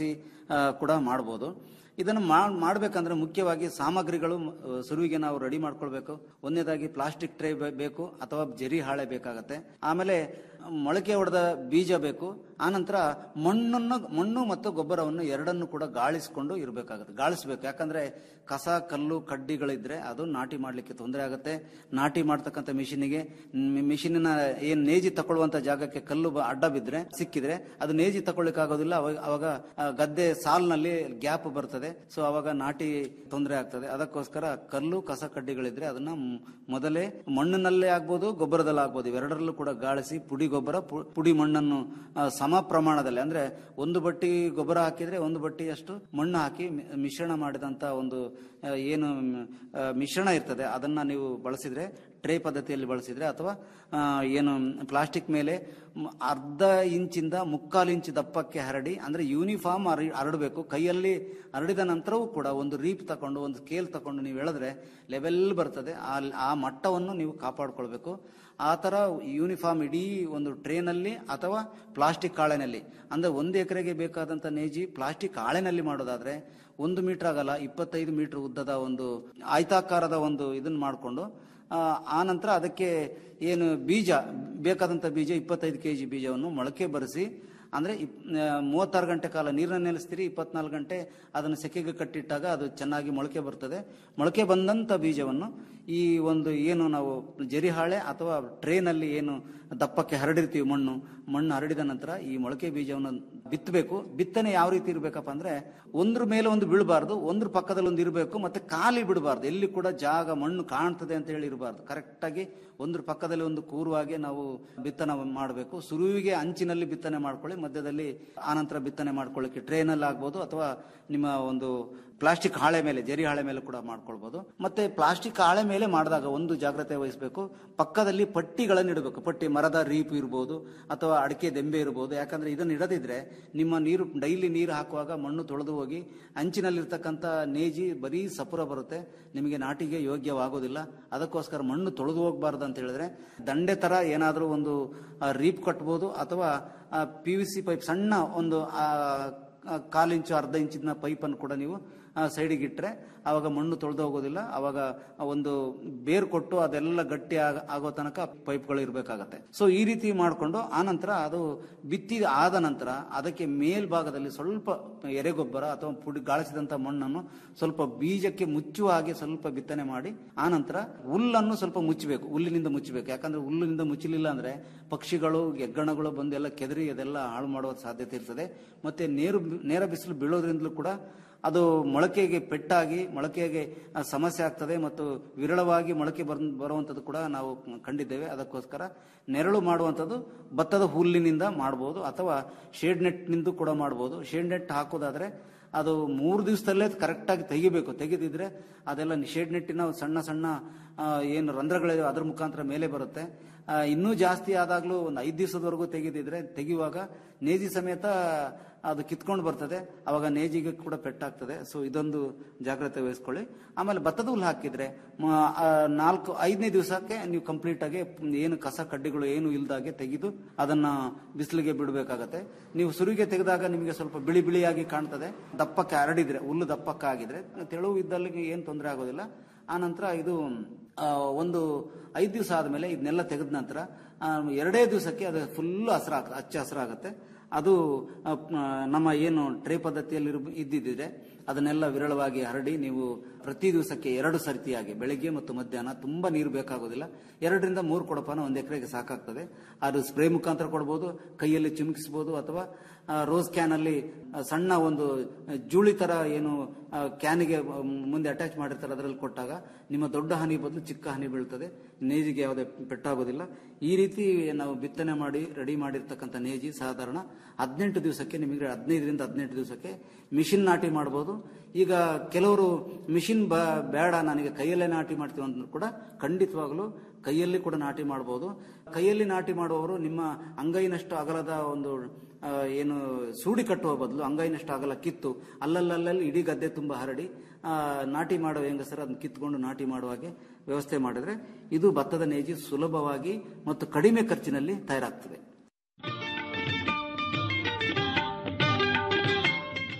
ಆ, ಕೂಡ ಮಾಡ್ಬೋದು ಇದನ್ನು ಮಾ- ಮಾಡ್ಬೇಕಂದ್ರೆ ಮುಖ್ಯವಾಗಿ ಸಾಮಗ್ರಿಗಳು ಆ, ಸುರುವಿಗೆ ನಾವು ರೆಡಿ ಮಾಡ್ಕೊಳ್ಬೇಕು ಒಂದನೇದಾಗಿ ಪ್ಲಾಸ್ಟಿಕ್ ಟ್ರೇ ಬೇಕು ಅಥವಾ ಜರಿ ಹಾಳೆ ಬೇಕಾಗತ್ತೆ ಆಮೇಲೆ ಮೊಳಕೆ ಹೊಡೆದ ಬೀಜ ಬೇಕು ಆನಂತರ ಮಣ್ಣನ್ನು ಮಣ್ಣು ಮತ್ತು ಗೊಬ್ಬರವನ್ನು ಎರಡನ್ನು ಕೂಡ ಗಾಳಿಸ್ಕೊಂಡು ಇರಬೇಕಾಗುತ್ತೆ ಗಾಳಿಸ್ಬೇಕು ಯಾಕಂದ್ರೆ ಕಸ ಕಲ್ಲು ಕಡ್ಡಿಗಳಿದ್ರೆ ಅದು ನಾಟಿ ಮಾಡಲಿಕ್ಕೆ ತೊಂದರೆ ಆಗುತ್ತೆ ನಾಟಿ ಮಾಡ್ತಕ್ಕಂಥ ಮಿಷಿನಿಗೆ ಮಿಷಿನಿನ ಏನ್ ನೇಜಿ ತಗೊಳ್ಳುವಂತ ಜಾಗಕ್ಕೆ ಕಲ್ಲು ಬ- ಅಡ್ಡ ಬಿದ್ರೆ ಸಿಕ್ಕಿದ್ರೆ ಅದು ನೇಜಿ ತಗೊಳ್ಳಿಕ್ಕೆ ಆಗೋದಿಲ್ಲ ಅವಾಗ ಅವಾಗ ಆ, ಗದ್ದೆ ಸಾಲ್ನಲ್ಲಿ ಗ್ಯಾಪ್ ಬರ್ತದೆ ಸೊ ಅವಾಗ ನಾಟಿ ತೊಂದರೆ ಆಗ್ತದೆ ಅದಕ್ಕೋಸ್ಕರ ಕಲ್ಲು ಕಸ ಕಡ್ಡಿಗಳಿದ್ರೆ ಅದನ್ನ ಮ್- ಮೊದಲೇ ಮಣ್ಣಿನಲ್ಲೇ ಆಗ್ಬೋದು ಗೊಬ್ಬರದಲ್ಲಿ ಆಗ್ಬೋದು ಇವೆರಡರಲ್ಲೂ ಕೂಡ ಗಾಳಿಸಿ ಪುಡಿ ಗೊಬ್ಬರ ಪು- ಪುಡಿ ಮಣ್ಣನ್ನು ಆ, ಸಮ ಪ್ರಮಾಣದಲ್ಲಿ ಅಂದ್ರೆ ಒಂದು ಬಟ್ಟಿ ಗೊಬ್ಬರ ಹಾಕಿದ್ರೆ ಒಂದು ಬಟ್ಟಿಯಷ್ಟು ಮಣ್ಣು ಹಾಕಿ ಮಿ- ಮಿಶ್ರಣ ಮಾಡಿದಂತ ಒಂದು ಆ, ಏನು ಮ್, ಆ, ಮಿಶ್ರಣ ಇರ್ತದೆ ಅದನ್ನ ನೀವು ಬಳಸಿದ್ರೆ ಟ್ರೇ ಪದ್ಧತಿಯಲ್ಲಿ ಬಳಸಿದ್ರೆ ಅಥವಾ ಆ, ಏನು ಪ್ಲಾಸ್ಟಿಕ್ ಮೇಲೆ ಮ್, ಅರ್ಧ ಇಂಚಿಂದ ಮುಕ್ಕಾಲು ಇಂಚ್ ದಪ್ಪಕ್ಕೆ ಹರಡಿ ಅಂದ್ರೆ ಯೂನಿಫಾರ್ಮ್ ಹರಿ ಹರಡಬೇಕು ಕೈಯಲ್ಲಿ ಹರಡಿದ ನಂತರವೂ ಕೂಡ ಒಂದು ರೀಪ್ ತಕೊಂಡು ಒಂದು ಸ್ಕೇಲ್ ತಕೊಂಡು ನೀವು ಎಳೆದ್ರೆ ಲೆವೆಲ್ ಬರ್ತದೆ ಆ ಆ ಮಟ್ಟವನ್ನು ನೀವು ಕಾಪಾಡ್ಕೊಳ್ಬೇಕು ಆ ಥರ ಯೂನಿಫಾರ್ಮ್ ಇಡೀ ಒಂದು ಟ್ರೇನಲ್ಲಿ ಅಥವಾ ಪ್ಲಾಸ್ಟಿಕ್ ಹಾಳೆನಲ್ಲಿ ಅಂದ್ರೆ ಒಂದು ಎಕರೆಗೆ ಬೇಕಾದಂಥ ನೇಜಿ ಪ್ಲಾಸ್ಟಿಕ್ ಹಾಳೆನಲ್ಲಿ ಮಾಡೋದಾದ್ರೆ ಒಂದು ಮೀಟರ್ ಆಗಲ್ಲ ಇಪ್ಪತ್ತೈದು ಮೀಟರ್ ಉದ್ದದ ಒಂದು ಆಯ್ತಾಕಾರದ ಒಂದು ಇದನ್ನ ಮಾಡಿಕೊಂಡು ಆ ನಂತರ ಅದಕ್ಕೆ ಏನು ಬೀಜ ಬೇಕಾದಂಥ ಬೀಜ ಇಪ್ಪತ್ತೈದು ಕೆ ಜಿ ಬೀಜವನ್ನು ಮೊಳಕೆ ಬರೆಸಿ ಅಂದರೆ ಇಪ್ ಆ, ಮೂವತ್ತಾರು ಗಂಟೆ ಕಾಲ ನೀರನ್ನು ನೆಲೆಸ್ತೀರಿ ಇಪ್ಪತ್ನಾಲ್ಕು ಗಂಟೆ ಅದನ್ನು ಸೆಕೆಗೆ ಕಟ್ಟಿಟ್ಟಾಗ ಅದು ಚೆನ್ನಾಗಿ ಮೊಳಕೆ ಬರ್ತದೆ ಮೊಳಕೆ ಬಂದಂಥ ಬೀಜವನ್ನು ಈ ಒಂದು ಏನು ನಾವು ಜರಿಹಾಳೆ ಅಥವಾ ಟ್ರೇನಲ್ಲಿ ಏನು ದಪ್ಪಕ್ಕೆ ಹರಡಿರ್ತೀವಿ ಮಣ್ಣು ಮಣ್ಣು ಹರಡಿದ ನಂತರ ಈ ಮೊಳಕೆ ಬೀಜವನ್ನು ಬಿತ್ತಬೇಕು ಬಿತ್ತನೆ ಯಾವ ರೀತಿ ಇರಬೇಕಪ್ಪ ಅಂದ್ರೆ ಒಂದ್ರ ಮೇಲೆ ಒಂದು ಬೀಳಬಾರ್ದು ಒಂದ್ರ ಪಕ್ಕದಲ್ಲಿ ಒಂದು ಇರಬೇಕು ಮತ್ತೆ ಖಾಲಿ ಬಿಡಬಾರ್ದು ಎಲ್ಲಿ ಕೂಡ ಜಾಗ ಮಣ್ಣು ಕಾಣ್ತದೆ ಅಂತ ಹೇಳಿ ಇರಬಾರ್ದು ಕರೆಕ್ಟಾಗಿ ಒಂದ್ರ ಪಕ್ಕದಲ್ಲಿ ಒಂದು ಕೂರುವಾಗೆ ನಾವು ಬಿತ್ತನೆ ಮಾಡಬೇಕು ಸುರುವಿಗೆ ಅಂಚಿನಲ್ಲಿ ಬಿತ್ತನೆ ಮಾಡ್ಕೊಳ್ಳಿ ಮಧ್ಯದಲ್ಲಿ ಆನಂತರ ಬಿತ್ತನೆ ಮಾಡ್ಕೊಳ್ಳಿಕ್ಕೆ ಟ್ರೇನಲ್ಲಿ ಆಗ್ಬೋದು ಅಥವಾ ನಿಮ್ಮ ಒಂದು ಪ್ಲಾಸ್ಟಿಕ್ ಹಾಳೆ ಮೇಲೆ ಜರಿ ಹಾಳೆ ಮೇಲೆ ಕೂಡ ಮಾಡ್ಕೊಳ್ಬೋದು ಮತ್ತೆ ಪ್ಲಾಸ್ಟಿಕ್ ಹಾಳೆ ಮೇಲೆ ಮಾಡಿದಾಗ ಒಂದು ಜಾಗ್ರತೆ ವಹಿಸಬೇಕು ಪಕ್ಕದಲ್ಲಿ ಪಟ್ಟಿಗಳನ್ನು ಇಡಬೇಕು ಪಟ್ಟಿ ಮರದ ರೀಪ್ ಇರ್ಬೋದು ಅಥವಾ ಅಡಿಕೆ ದೆಂಬೆ ಇರ್ಬೋದು ಯಾಕಂದ್ರೆ ಇದನ್ನು ಇಡದಿದ್ರೆ ನಿಮ್ಮ ನೀರು ಡೈಲಿ ನೀರು ಹಾಕುವಾಗ ಮಣ್ಣು ತೊಳೆದು ಹೋಗಿ ಅಂಚಿನಲ್ಲಿರ್ತಕ್ಕಂಥ ನೇಜಿ ಬರೀ ಸಪುರ ಬರುತ್ತೆ ನಿಮಗೆ ನಾಟಿಗೆ ಯೋಗ್ಯವಾಗೋದಿಲ್ಲ ಅದಕ್ಕೋಸ್ಕರ ಮಣ್ಣು ತೊಳೆದು ಹೋಗಬಾರ್ದು ಅಂತ ಹೇಳಿದ್ರೆ ದಂಡೆ ತರ ಏನಾದರೂ ಒಂದು ಆ, ರೀಪ್ ಕಟ್ಬೋದು ಅಥವಾ ಪಿ ವಿ ಸಿ ಪೈಪ್ ಸಣ್ಣ ಒಂದು ಆ, ಆ, ಕಾಲು ಇಂಚು ಅರ್ಧ ಇಂಚಿನ ಪೈಪನ್ನು ಕೂಡ ನೀವು ಸೈಡಿಗೆ ಇಟ್ಟರೆ ಆವಾಗ ಮಣ್ಣು ತೊಳೆದು ಹೋಗೋದಿಲ್ಲ ಆವಾಗ ಒಂದು ಬೇರ್ ಕೊಟ್ಟು ಅದೆಲ್ಲ ಗಟ್ಟಿ ಆಗ- ಆಗೋ ತನಕ ಪೈಪ್ಗಳು ಇರಬೇಕಾಗತ್ತೆ ಸೊ ಈ ರೀತಿ ಮಾಡಿಕೊಂಡು ಆನಂತರ ಅದು ಬಿತ್ತಿ ಆದ ನಂತರ ಅದಕ್ಕೆ ಮೇಲ್ಭಾಗದಲ್ಲಿ ಸ್ವಲ್ಪ ಎರೆಗೊಬ್ಬರ ಅಥವಾ ಪುಡಿ ಗಾಳಿಸಿದಂತ ಮಣ್ಣನ್ನು ಸ್ವಲ್ಪ ಬೀಜಕ್ಕೆ ಮುಚ್ಚುವ ಹಾಗೆ ಸ್ವಲ್ಪ ಬಿತ್ತನೆ ಮಾಡಿ ಆನಂತರ ಹುಲ್ಲನ್ನು ಸ್ವಲ್ಪ ಮುಚ್ಚಬೇಕು ಹುಲ್ಲಿನಿಂದ ಮುಚ್ಚಬೇಕು ಯಾಕಂದ್ರೆ ಹುಲ್ಲಿನಿಂದ ಮುಚ್ಚಲಿಲ್ಲ ಅಂದ್ರೆ ಪಕ್ಷಿಗಳು ಹೆಗ್ಗಣಗಳು ಬಂದು ಎಲ್ಲ ಕೆದರಿ ಅದೆಲ್ಲ ಹಾಳು ಮಾಡುವ ಸಾಧ್ಯತೆ ಇರ್ತದೆ ಮತ್ತೆ ನೇರು ನೇರ ಬಿಸಿಲು ಬೀಳೋದ್ರಿಂದಲೂ ಕೂಡ ಅದು ಮೊಳಕೆಗೆ ಪೆಟ್ಟಾಗಿ ಮೊಳಕೆಗೆ ಆ, ಸಮಸ್ಯೆ ಆಗ್ತದೆ ಮತ್ತು ವಿರಳವಾಗಿ ಮೊಳಕೆ ಬರ್ ಬರುವಂಥದ್ದು ಕೂಡ ನಾವು ಕಂಡಿದ್ದೇವೆ ಅದಕ್ಕೋಸ್ಕರ ನೆರಳು ಮಾಡುವಂಥದ್ದು ಭತ್ತದ ಹುಲ್ಲಿನಿಂದ ಮಾಡ್ಬೋದು ಅಥವಾ ಶೇಡ್ ನೆಟ್ನಿಂದ ಕೂಡ ಮಾಡ್ಬೋದು ಶೇಡ್ ನೆಟ್ ಹಾಕೋದಾದ್ರೆ ಅದು ಮೂರು ದಿವಸದಲ್ಲೇ ಕರೆಕ್ಟಾಗಿ ತೆಗಿಬೇಕು ತೆಗೆದಿದ್ರೆ ಅದೆಲ್ಲ ಶೇಡ್ ನೆಟ್ಟಿನ ಸಣ್ಣ ಸಣ್ಣ ಆ, ಏನು ರಂಧ್ರಗಳಿವೆ ಅದ್ರ ಮುಖಾಂತರ ಮೇಲೆ ಬರುತ್ತೆ ಆ, ಇನ್ನೂ ಜಾಸ್ತಿ ಆದಾಗಲೂ ಒಂದು ಐದು ದಿವಸದವರೆಗೂ ತೆಗೆದಿದ್ರೆ ತೆಗೆಯುವಾಗ ನೇಜಿ ಸಮೇತ ಅದು ಕಿತ್ಕೊಂಡು ಬರ್ತದೆ ಅವಾಗ ನೇಜಿಗೆ ಕೂಡ ಪೆಟ್ಟಾಗ್ತದೆ ಸೊ ಇದೊಂದು ಜಾಗ್ರತೆ ವಹಿಸ್ಕೊಳ್ಳಿ ಆಮೇಲೆ ಭತ್ತದ ಹುಲ್ಲು ಹಾಕಿದ್ರೆ ಮ- ಆ, ನಾಲ್ಕು ಐದನೇ ದಿವಸಕ್ಕೆ ನೀವು ಕಂಪ್ಲೀಟ್ ಆಗಿ ಏನು ಕಸ ಕಡ್ಡಿಗಳು ಏನು ಇಲ್ದಾಗೆ ತೆಗೆದು ಅದನ್ನ ಬಿಸಿಲಿಗೆ ಬಿಡಬೇಕಾಗತ್ತೆ ನೀವು ಸುರಿಗೆ ತೆಗೆದಾಗ ನಿಮಗೆ ಸ್ವಲ್ಪ ಬಿಳಿ ಬಿಳಿಯಾಗಿ ಕಾಣ್ತದೆ ದಪ್ಪಕ್ಕೆ ಹರಡಿದ್ರೆ ಹುಲ್ಲು ದಪ್ಪಕ್ಕೆ ಆಗಿದ್ರೆ ತೆಳುವು ಇದ್ದಲ್ಲಿ ಏನು ತೊಂದರೆ ಆಗೋದಿಲ್ಲ ಆನಂತರ ಇದು ಆ, ಒಂದು ಐದು ದಿವಸ ಆದಮೇಲೆ ಇದನ್ನೆಲ್ಲ ತೆಗೆದ ನಂತರ ಆ, ಎರಡೇ ದಿವಸಕ್ಕೆ ಅದು ಫುಲ್ ಹಸಿರಾಗ ಹಚ್ಚ ಹಸಿರಾಗುತ್ತೆ ಅದು ಆ, ಪ್- ನಮ್ಮ ಏನು ಟ್ರೇ ಪದ್ಧತಿಯಲ್ಲಿ ಇರು- ಇದ್ದಿದ್ದಿದೆ ಅದನ್ನೆಲ್ಲ ವಿರಳವಾಗಿ ಹರಡಿ ನೀವು ಪ್ರತಿ ದಿವಸಕ್ಕೆ ಎರಡು ಸರ್ತಿಯಾಗಿ ಬೆಳಿಗ್ಗೆ ಮತ್ತು ಮಧ್ಯಾಹ್ನ ತುಂಬಾ ನೀರು ಬೇಕಾಗೋದಿಲ್ಲ ಎರಡರಿಂದ ಮೂರು ಕೊಡಪಾನ ಒಂದು ಎಕರೆಗೆ ಸಾಕಾಗ್ತದೆ ಅದು ಸ್ಪ್ರೇ ಮುಖಾಂತರ ಕೊಡ್ಬೋದು ಕೈಯಲ್ಲಿ ಚಿಮುಕಿಸ್ಬೋದು ಅಥವಾ ಆ, ರೋಸ್ ಕ್ಯಾನ್ ಅಲ್ಲಿ ಆ, ಸಣ್ಣ ಒಂದು ಆ, ಜೂಳಿ ತರ ಏನು ಆ, ಕ್ಯಾನಿಗೆ ಆ, ಮುಂದೆ ಅಟ್ಯಾಚ್ ಮಾಡಿರ್ತಾರೆ ಅದರಲ್ಲಿ ಕೊಟ್ಟಾಗ ನಿಮ್ಮ ದೊಡ್ಡ ಹನಿ ಬದಲು ಚಿಕ್ಕ ಹನಿ ಬೀಳ್ತದೆ ನೇಜಿಗೆ ಯಾವುದೇ ಪೆಟ್ಟಾಗೋದಿಲ್ಲ ಈ ರೀತಿ ನಾವು ಬಿತ್ತನೆ ಮಾಡಿ ರೆಡಿ ಮಾಡಿರ್ತಕ್ಕಂಥ ನೇಜಿ ಸಾಧಾರಣ ಹದಿನೆಂಟು ದಿವಸಕ್ಕೆ ನಿಮಗೆ ಹದಿನೈದರಿಂದ ಹದಿನೆಂಟು ದಿವಸಕ್ಕೆ ಮಿಷಿನ್ ನಾಟಿ ಮಾಡ್ಬೋದು ಈಗ ಕೆಲವರು ಮಿಷಿನ್ ಬ ಬೇಡ ನನಗೆ ಕೈಯಲ್ಲೇ ನಾಟಿ ಮಾಡ್ತೀವಿ ಅಂದ್ರೂ ಕೂಡ ಖಂಡಿತವಾಗಲೂ ಕೈಯಲ್ಲಿ ಕೂಡ ನಾಟಿ ಮಾಡ್ಬೋದು ಕೈಯಲ್ಲಿ ನಾಟಿ ಮಾಡುವವರು ನಿಮ್ಮ ಅಂಗೈನಷ್ಟು ಅಗಲದ ಒಂದು ಆ, ಏನು ಸೂಡಿ ಕಟ್ಟುವ ಬದಲು ಅಂಗೈನಷ್ಟು ಅಗಲ ಕಿತ್ತು ಅಲ್ಲಲ್ಲಲ್ಲಿ ಇಡೀ ಗದ್ದೆ ತುಂಬ ಹರಡಿ ಆ, ನಾಟಿ ಮಾಡುವ ಹೆಂಗಸರು ಅದನ್ನ ಕಿತ್ಕೊಂಡು ನಾಟಿ ಮಾಡುವ ಹಾಗೆ ವ್ಯವಸ್ಥೆ ಮಾಡಿದ್ರೆ ಇದು ಭತ್ತದ ನೇಜಿ ಸುಲಭವಾಗಿ ಮತ್ತು ಕಡಿಮೆ ಖರ್ಚಿನಲ್ಲಿ ತಯಾರಾಗ್ತದೆ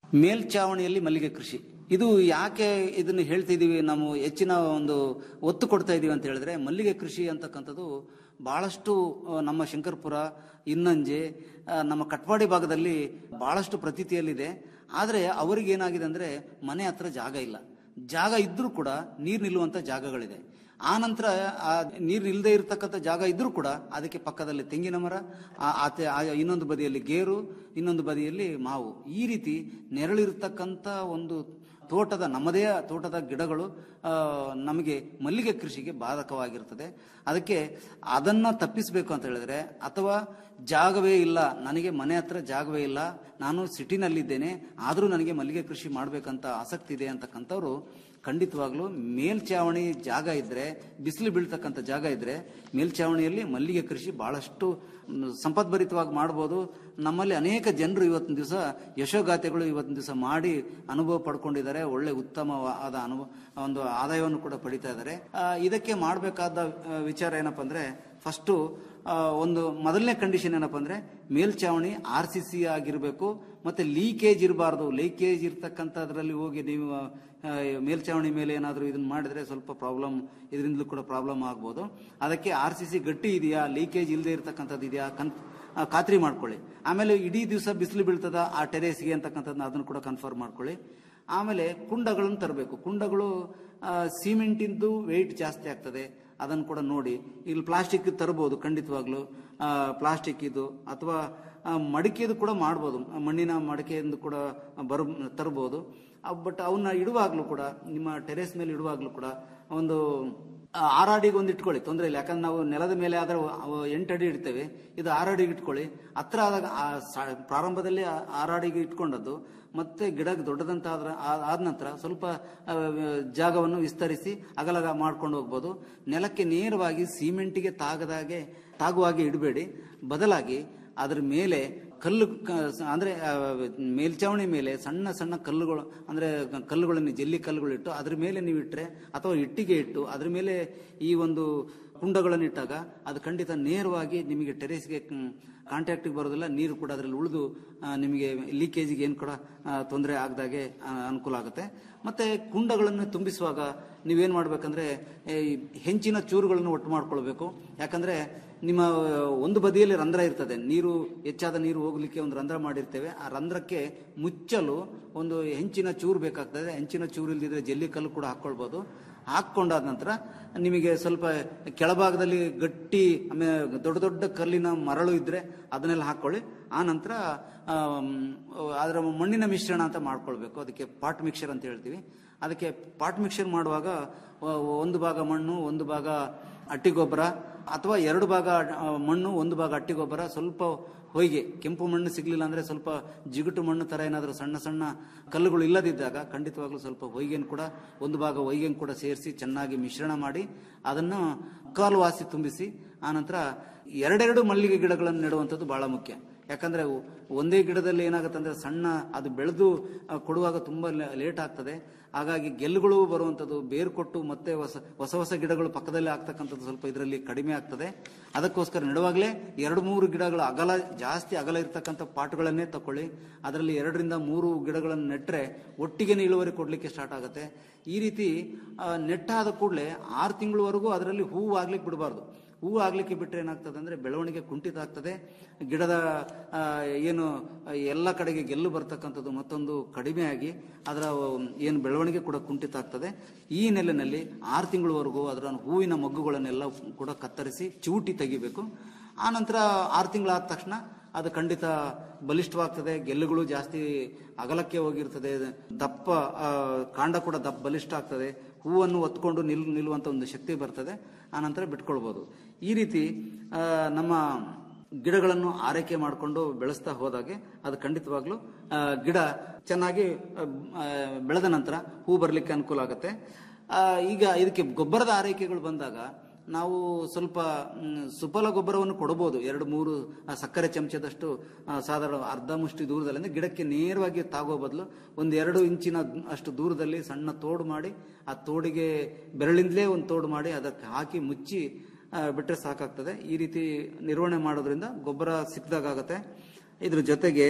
ಮೇಲ್ಚಾವಣಿಯಲ್ಲಿ ಮಲ್ಲಿಗೆ ಕೃಷಿ ಇದು ಯಾಕೆ ಇದನ್ನು ಹೇಳ್ತಿದೀವಿ ನಾವು ಹೆಚ್ಚಿನ ಒಂದು ಒತ್ತು ಕೊಡ್ತಾ ಇದೀವಿ ಅಂತ ಹೇಳಿದ್ರೆ ಮಲ್ಲಿಗೆ ಕೃಷಿ ಅಂತಕ್ಕಂಥದ್ದು ಬಹಳಷ್ಟು ಆ, ನಮ್ಮ ಶಂಕರ್ಪುರ ಇನ್ನಂಜೆ ಆ, ನಮ್ಮ ಕಟ್ವಾಡಿ ಭಾಗದಲ್ಲಿ ಬಹಳಷ್ಟು ಪ್ರತೀತಿಯಲ್ಲಿದೆ ಆದರೆ ಅವರಿಗೆ ಏನಾಗಿದೆ ಅಂದ್ರೆ ಮನೆ ಹತ್ರ ಜಾಗ ಇಲ್ಲ ಜಾಗ ಇದ್ರೂ ಕೂಡ ನೀರು ನಿಲ್ಲುವಂತ ಜಾಗಗಳಿದೆ ಆ ನಂತರ ಆ ನೀರು ಇಲ್ಲದೆ ಇರತಕ್ಕಂಥ ಜಾಗ ಇದ್ರೂ ಕೂಡ ಅದಕ್ಕೆ ಪಕ್ಕದಲ್ಲಿ ತೆಂಗಿನ ಮರ ಆ- ಆತೆ ಆ ಇನ್ನೊಂದು ಬದಿಯಲ್ಲಿ ಗೇರು ಇನ್ನೊಂದು ಬದಿಯಲ್ಲಿ ಮಾವು ಈ ರೀತಿ ನೆರಳಿರ್ತಕ್ಕಂಥ ಒಂದು ತೋಟದ ನಮ್ಮದೇ ತೋಟದ ಗಿಡಗಳು ಆ, ನಮಗೆ ಮಲ್ಲಿಗೆ ಕೃಷಿಗೆ ಬಾಧಕವಾಗಿರ್ತದೆ ಅದಕ್ಕೆ ಅದನ್ನ ತಪ್ಪಿಸಬೇಕು ಅಂತ ಹೇಳಿದ್ರೆ ಅಥವಾ ಜಾಗವೇ ಇಲ್ಲ ನನಗೆ ಮನೆ ಹತ್ರ ಜಾಗವೇ ಇಲ್ಲ ನಾನು ಸಿಟಿನಲ್ಲಿದ್ದೇನೆ ಆದರೂ ನನಗೆ ಮಲ್ಲಿಗೆ ಕೃಷಿ ಮಾಡಬೇಕಂತ ಆಸಕ್ತಿ ಇದೆ ಅಂತಕ್ಕಂಥವ್ರು ಖಂಡಿತವಾಗ್ಲೂ ಮೇಲ್ಚಾವಣಿ ಜಾಗ ಇದ್ರೆ ಬಿಸಿಲು ಬೀಳ್ತಕ್ಕಂಥ ಜಾಗ ಇದ್ರೆ ಮೇಲ್ಚಾವಣಿಯಲ್ಲಿ ಮಲ್ಲಿಗೆ ಕೃಷಿ ಬಹಳಷ್ಟು ಮ್, ಸಂಪದ್ಭರಿತವಾಗಿ ಮಾಡ್ಬೋದು ನಮ್ಮಲ್ಲಿ ಅನೇಕ ಜನರು ಇವತ್ತಿನ ದಿವಸ ಯಶೋಗಾಥೆಗಳು ಇವತ್ತಿನ ದಿವಸ ಮಾಡಿ ಅನುಭವ ಪಡ್ಕೊಂಡಿದ್ದಾರೆ ಒಳ್ಳೆ ಉತ್ತಮವಾದ ಅನುಭವ ಒಂದು ಆದಾಯವನ್ನು ಕೂಡ ಪಡಿತಾ ಇದ್ದಾರೆ ಆ, ಇದಕ್ಕೆ ಮಾಡಬೇಕಾದ ವಿಚಾರ ಏನಪ್ಪಾ ಅಂದ್ರೆ ಫಸ್ಟು ಒಂದು ಮೊದಲನೇ ಕಂಡೀಷನ್ ಏನಪ್ಪಾ ಅಂದ್ರೆ ಮೇಲ್ಚಾವಣಿ ಆರ್ ಸಿ ಸಿ ಆಗಿರಬೇಕು ಮತ್ತೆ ಲೀಕೇಜ್ ಇರಬಾರ್ದು ಲೀಕೇಜ್ ಇರ್ತಕ್ಕಂಥದ್ರಲ್ಲಿ ಹೋಗಿ ನೀವು ಆ, ಮೇಲ್ಚಾವಣಿ ಮೇಲೆ ಏನಾದರೂ ಇದನ್ನ ಮಾಡಿದ್ರೆ ಸ್ವಲ್ಪ ಪ್ರಾಬ್ಲಮ್ ಇದರಿಂದಲೂ ಕೂಡ ಪ್ರಾಬ್ಲಮ್ ಆಗ್ಬೋದು ಅದಕ್ಕೆ ಆರ್ ಸಿ ಸಿ ಗಟ್ಟಿ ಇದೆಯಾ ಲೀಕೇಜ್ ಇಲ್ಲದೆ ಇರತಕ್ಕಂಥದ್ದು ಇದೆಯಾ ಕನ್ ಆ, ಖಾತ್ರಿ ಮಾಡ್ಕೊಳ್ಳಿ ಆಮೇಲೆ ಇಡೀ ದಿವಸ ಬಿಸಿಲು ಬೀಳ್ತದ ಆ ಟೆರೇಸ್ಗೆ ಅಂತಕ್ಕಂಥದ್ದನ್ನ ಅದನ್ನು ಕೂಡ ಕನ್ಫರ್ಮ್ ಮಾಡ್ಕೊಳ್ಳಿ ಆಮೇಲೆ ಕುಂಡಗಳನ್ನು ತರಬೇಕು ಕುಂಡಗಳು ಆ, ಸಿಮೆಂಟಿಂದು ವೆಯ್ಟ್ ಜಾಸ್ತಿ ಆಗ್ತದೆ ಅದನ್ನು ಕೂಡ ನೋಡಿ ಇಲ್ಲಿ ಪ್ಲಾಸ್ಟಿಕ್ ತರಬಹುದು ಖಂಡಿತವಾಗ್ಲೂ ಪ್ಲಾಸ್ಟಿಕ್ ಇದು ಅಥವಾ ಆ, ಮಡಿಕೆದು ಕೂಡ ಮಾಡ್ಬೋದು ಮಣ್ಣಿನ ಮಡಿಕೆಯಿಂದ ಕೂಡ ಬರ ತರಬಹುದು ಬಟ್ ಅವನ್ನ ಇಡುವಾಗ್ಲೂ ಕೂಡ ನಿಮ್ಮ ಟೆರೇಸ್ ಮೇಲೆ ಇಡುವಾಗ್ಲೂ ಕೂಡ ಒಂದು ಆ, ಆರು ಅಡಿಗೆ ಒಂದು ಇಟ್ಕೊಳ್ಳಿ ತೊಂದರೆ ಇಲ್ಲ ಯಾಕಂದ್ರೆ ನಾವು ನೆಲದ ಮೇಲೆ ಆದ್ರೆ ಅವು ಎಂಟು ಅಡಿ ಇಡ್ತೇವೆ ಇದು ಆರು ಅಡಿಗೆ ಇಟ್ಕೊಳ್ಳಿ ಹತ್ರ ಆದಾಗ ಆ ಸ- ಪ್ರಾರಂಭದಲ್ಲಿ ಆ- ಆರು ಅಡಿಗೆ ಇಟ್ಕೊಂಡದ್ದು ಮತ್ತೆ ಗಿಡ ದೊಡ್ಡದಂತ ಆದ್ರ ಆ- ಆದ ನಂತರ ಸ್ವಲ್ಪ ಆ, ಜಾಗವನ್ನು ವಿಸ್ತರಿಸಿ ಅಗಲ ಮಾಡ್ಕೊಂಡು ಹೋಗ್ಬೋದು ನೆಲಕ್ಕೆ ನೇರವಾಗಿ ಸಿಮೆಂಟಿಗೆ ತಾಗದಾಗೆ ತಾಗುವಾಗೆ ಇಡಬೇಡಿ ಬದಲಾಗಿ ಅದ್ರ ಮೇಲೆ ಕಲ್ಲು ಕ- ಅಂದ್ರೆ ಆ, ಮೇಲ್ಚಾವಣಿ ಮೇಲೆ ಸಣ್ಣ ಸಣ್ಣ ಕಲ್ಲುಗಳು ಅಂದ್ರೆ ಕಲ್ಲುಗಳನ್ನು ಜಲ್ಲಿ ಕಲ್ಲುಗಳು ಇಟ್ಟು ಅದ್ರ ಮೇಲೆ ನೀವು ಇಟ್ಟರೆ ಅಥವಾ ಇಟ್ಟಿಗೆ ಇಟ್ಟು ಅದ್ರ ಮೇಲೆ ಈ ಒಂದು ಕುಂಡಗಳನ್ನು ಇಟ್ಟಾಗ ಅದು ಖಂಡಿತ ನೇರವಾಗಿ ನಿಮಗೆ ಟೆರೇಸ್ಗೆ ಕಾಂಟ್ಯಾಕ್ಟಿಗೆ ಬರೋದಿಲ್ಲ ನೀರು ಕೂಡ ಅದರಲ್ಲಿ ಉಳಿದು ಆ, ನಿಮಗೆ ಲೀಕೇಜಿಗೆ ಏನು ಕೂಡ ತೊಂದರೆ ಆಗದಾಗೆ ಅನುಕೂಲ ಆಗುತ್ತೆ ಮತ್ತೆ ಕುಂಡಗಳನ್ನು ತುಂಬಿಸುವಾಗ ನೀವೇನು ಮಾಡ್ಬೇಕಂದ್ರೆ ಈ ಹೆಂಚಿನ ಚೂರುಗಳನ್ನು ಒಟ್ಟು ಮಾಡ್ಕೊಳ್ಬೇಕು ಯಾಕಂದ್ರೆ ನಿಮ್ಮ ಒಂದು ಬದಿಯಲ್ಲಿ ರಂಧ್ರ ಇರ್ತದೆ ನೀರು ಹೆಚ್ಚಾದ ನೀರು ಹೋಗ್ಲಿಕ್ಕೆ ಒಂದು ರಂಧ್ರ ಮಾಡಿರ್ತೇವೆ ಆ ರಂಧ್ರಕ್ಕೆ ಮುಚ್ಚಲು ಒಂದು ಹೆಂಚಿನ ಚೂರು ಬೇಕಾಗ್ತದೆ ಹೆಂಚಿನ ಚೂರು ಇಲ್ದಿದ್ರೆ ಜಲ್ಲಿ ಕಲ್ಲು ಕೂಡ ಹಾಕೊಳ್ಬೋದು ಹಾಕೊಂಡಾದ ನಂತರ ನಿಮಗೆ ಸ್ವಲ್ಪ ಕೆಳಭಾಗದಲ್ಲಿ ಗಟ್ಟಿ ಆಮೇಲೆ ದೊಡ್ಡ ದೊಡ್ಡ ಕಲ್ಲಿನ ಮರಳು ಇದ್ರೆ ಅದನ್ನೆಲ್ಲ ಹಾಕೊಳ್ಳಿ ಆ ನಂತರ ಆಮ್, ಅದರ ಮಣ್ಣಿನ ಮಿಶ್ರಣ ಅಂತ ಮಾಡ್ಕೊಳ್ಬೇಕು ಅದಕ್ಕೆ ಪಾಟ್ ಮಿಕ್ಸರ್ ಅಂತ ಹೇಳ್ತೀವಿ ಅದಕ್ಕೆ ಪಾಟ್ ಮಿಕ್ಸರ್ ಮಾಡುವಾಗ ಒ- ಒಂದು ಭಾಗ ಮಣ್ಣು ಒಂದು ಭಾಗ ಅಟ್ಟಿ ಗೊಬ್ಬರ ಅಥವಾ ಎರಡು ಭಾಗ ಆ, ಮಣ್ಣು ಒಂದು ಭಾಗ ಅಟ್ಟಿ ಗೊಬ್ಬರ ಸ್ವಲ್ಪ ಹೊಯ್ಗೆ ಕೆಂಪು ಮಣ್ಣು ಸಿಗ್ಲಿಲ್ಲ ಅಂದ್ರೆ ಸ್ವಲ್ಪ ಜಿಗುಟು ಮಣ್ಣು ತರ ಏನಾದರೂ ಸಣ್ಣ ಸಣ್ಣ ಕಲ್ಲುಗಳು ಇಲ್ಲದಿದ್ದಾಗ ಖಂಡಿತವಾಗ್ಲೂ ಸ್ವಲ್ಪ ಹೊಯ್ಗೆನ್ ಕೂಡ ಒಂದು ಭಾಗ ಹೊಯ್ಗೆನ್ ಕೂಡ ಸೇರಿಸಿ ಚೆನ್ನಾಗಿ ಮಿಶ್ರಣ ಮಾಡಿ ಅದನ್ನು ಕಾಲು ವಾಸಿ ತುಂಬಿಸಿ ಆನಂತರ ಎರಡೆರಡು ಮಲ್ಲಿಗೆ ಗಿಡಗಳನ್ನು ನೆಡುವಂಥದ್ದು ಬಹಳ ಮುಖ್ಯ ಯಾಕಂದ್ರೆ ಅವು ಒಂದೇ ಗಿಡದಲ್ಲಿ ಏನಾಗುತ್ತೆ ಅಂದ್ರೆ ಸಣ್ಣ ಅದು ಬೆಳೆದು ಆ, ಕೊಡುವಾಗ ತುಂಬಾ ಲೇಟ್ ಆಗ್ತದೆ ಹಾಗಾಗಿ ಗೆಲ್ಲುಗಳು ಬರುವಂಥದ್ದು ಬೇರು ಕೊಟ್ಟು ಮತ್ತೆ ಹೊಸ ಹೊಸ ಹೊಸ ಗಿಡಗಳು ಪಕ್ಕದಲ್ಲಿ ಆಗ್ತಕ್ಕಂಥದ್ದು ಸ್ವಲ್ಪ ಇದರಲ್ಲಿ ಕಡಿಮೆ ಆಗ್ತದೆ ಅದಕ್ಕೋಸ್ಕರ ನೆಡುವಾಗಲೇ ಎರಡು ಮೂರು ಗಿಡಗಳ ಅಗಲ ಜಾಸ್ತಿ ಅಗಲ ಇರ್ತಕ್ಕಂಥ ಪಾಟ್ಗಳನ್ನೇ ತಕೊಳ್ಳಿ ಅದರಲ್ಲಿ ಎರಡರಿಂದ ಮೂರು ಗಿಡಗಳನ್ನು ನೆಟ್ಟರೆ ಒಟ್ಟಿಗೆ ಇಳುವರಿ ಕೊಡಲಿಕ್ಕೆ ಸ್ಟಾರ್ಟ್ ಆಗುತ್ತೆ ಈ ರೀತಿ ಆ, ನೆಟ್ಟಾದ ಕೂಡಲೇ ಆರು ತಿಂಗಳವರೆಗೂ ಅದರಲ್ಲಿ ಹೂವು ಆಗ್ಲಿಕ್ಕೆ ಬಿಡಬಾರ್ದು ಹೂವು ಆಗ್ಲಿಕ್ಕೆ ಬಿಟ್ಟರೆ ಏನಾಗ್ತದೆ ಅಂದ್ರೆ ಬೆಳವಣಿಗೆ ಕುಂಠಿತ ಆಗ್ತದೆ ಗಿಡದ ಆ, ಏನು ಆ, ಎಲ್ಲ ಕಡೆಗೆ ಗೆಲ್ಲು ಬರ್ತಕ್ಕಂಥದ್ದು ಮತ್ತೊಂದು ಕಡಿಮೆ ಆಗಿ ಅದರ ಏನು ಬೆಳವಣಿಗೆ ಕೂಡ ಕುಂಠಿತ ಆಗ್ತದೆ ಈ ನೆಲೆನಲ್ಲಿ ಆರು ತಿಂಗಳವರೆಗೂ ಅದರ ಹೂವಿನ ಮಗ್ಗುಗಳನ್ನೆಲ್ಲ ಕೂಡ ಕತ್ತರಿಸಿ ಚೂಟಿ ತೆಗಿಬೇಕು ಆ ನಂತರ ಆರು ತಿಂಗಳಾದ ತಕ್ಷಣ ಅದು ಖಂಡಿತ ಬಲಿಷ್ಠವಾಗ್ತದೆ ಗೆಲ್ಲುಗಳು ಜಾಸ್ತಿ ಅಗಲಕ್ಕೆ ಹೋಗಿರ್ತದೆ ದಪ್ಪ ಆ, ಕಾಂಡ ಕೂಡ ದಪ್ಪ ಬಲಿಷ್ಠ ಆಗ್ತದೆ ಹೂವನ್ನು ಒತ್ಕೊಂಡು ನಿಲ್ ನಿಲ್ಲುವಂತ ಒಂದು ಶಕ್ತಿ ಬರ್ತದೆ ಆನಂತರ ಬಿಟ್ಕೊಳ್ಬೋದು ಈ ರೀತಿ ಆ, ನಮ್ಮ ಗಿಡಗಳನ್ನು ಆರೈಕೆ ಮಾಡಿಕೊಂಡು ಬೆಳೆಸ್ತಾ ಹೋದಾಗೆ ಅದು ಖಂಡಿತವಾಗ್ಲೂ ಆ, ಗಿಡ ಚೆನ್ನಾಗಿ ಆ, ಆ, ಬೆಳೆದ ನಂತರ ಹೂ ಬರಲಿಕ್ಕೆ ಅನುಕೂಲ ಆಗುತ್ತೆ ಆ, ಈಗ ಇದಕ್ಕೆ ಗೊಬ್ಬರದ ಆರೈಕೆಗಳು ಬಂದಾಗ ನಾವು ಸ್ವಲ್ಪ ಮ್, ಸುಫಲ ಗೊಬ್ಬರವನ್ನು ಕೊಡಬಹುದು ಎರಡು ಮೂರು ಆ, ಸಕ್ಕರೆ ಚಮಚದಷ್ಟು ಆ, ಸಾಧಾರಣ ಅರ್ಧ ಮುಷ್ಟಿ ದೂರದಲ್ಲಿ ಅಂದ್ರೆ ಗಿಡಕ್ಕೆ ನೇರವಾಗಿ ತಾಗೋ ಬದಲು ಒಂದು ಎರಡು ಇಂಚಿನ ಅಷ್ಟು ದೂರದಲ್ಲಿ ಸಣ್ಣ ತೋಡು ಮಾಡಿ ಆ ತೋಡಿಗೆ ಬೆರಳಿಂದಲೇ ಒಂದು ತೋಡು ಮಾಡಿ ಅದಕ್ಕೆ ಹಾಕಿ ಮುಚ್ಚಿ ಆ, ಬಿಟ್ರೆ ಸಾಕಾಗ್ತದೆ ಈ ರೀತಿ ನಿರ್ವಹಣೆ ಮಾಡೋದ್ರಿಂದ ಗೊಬ್ಬರ ಸಿಕ್ಕದಾಗತ್ತೆ ಇದ್ರ ಜೊತೆಗೆ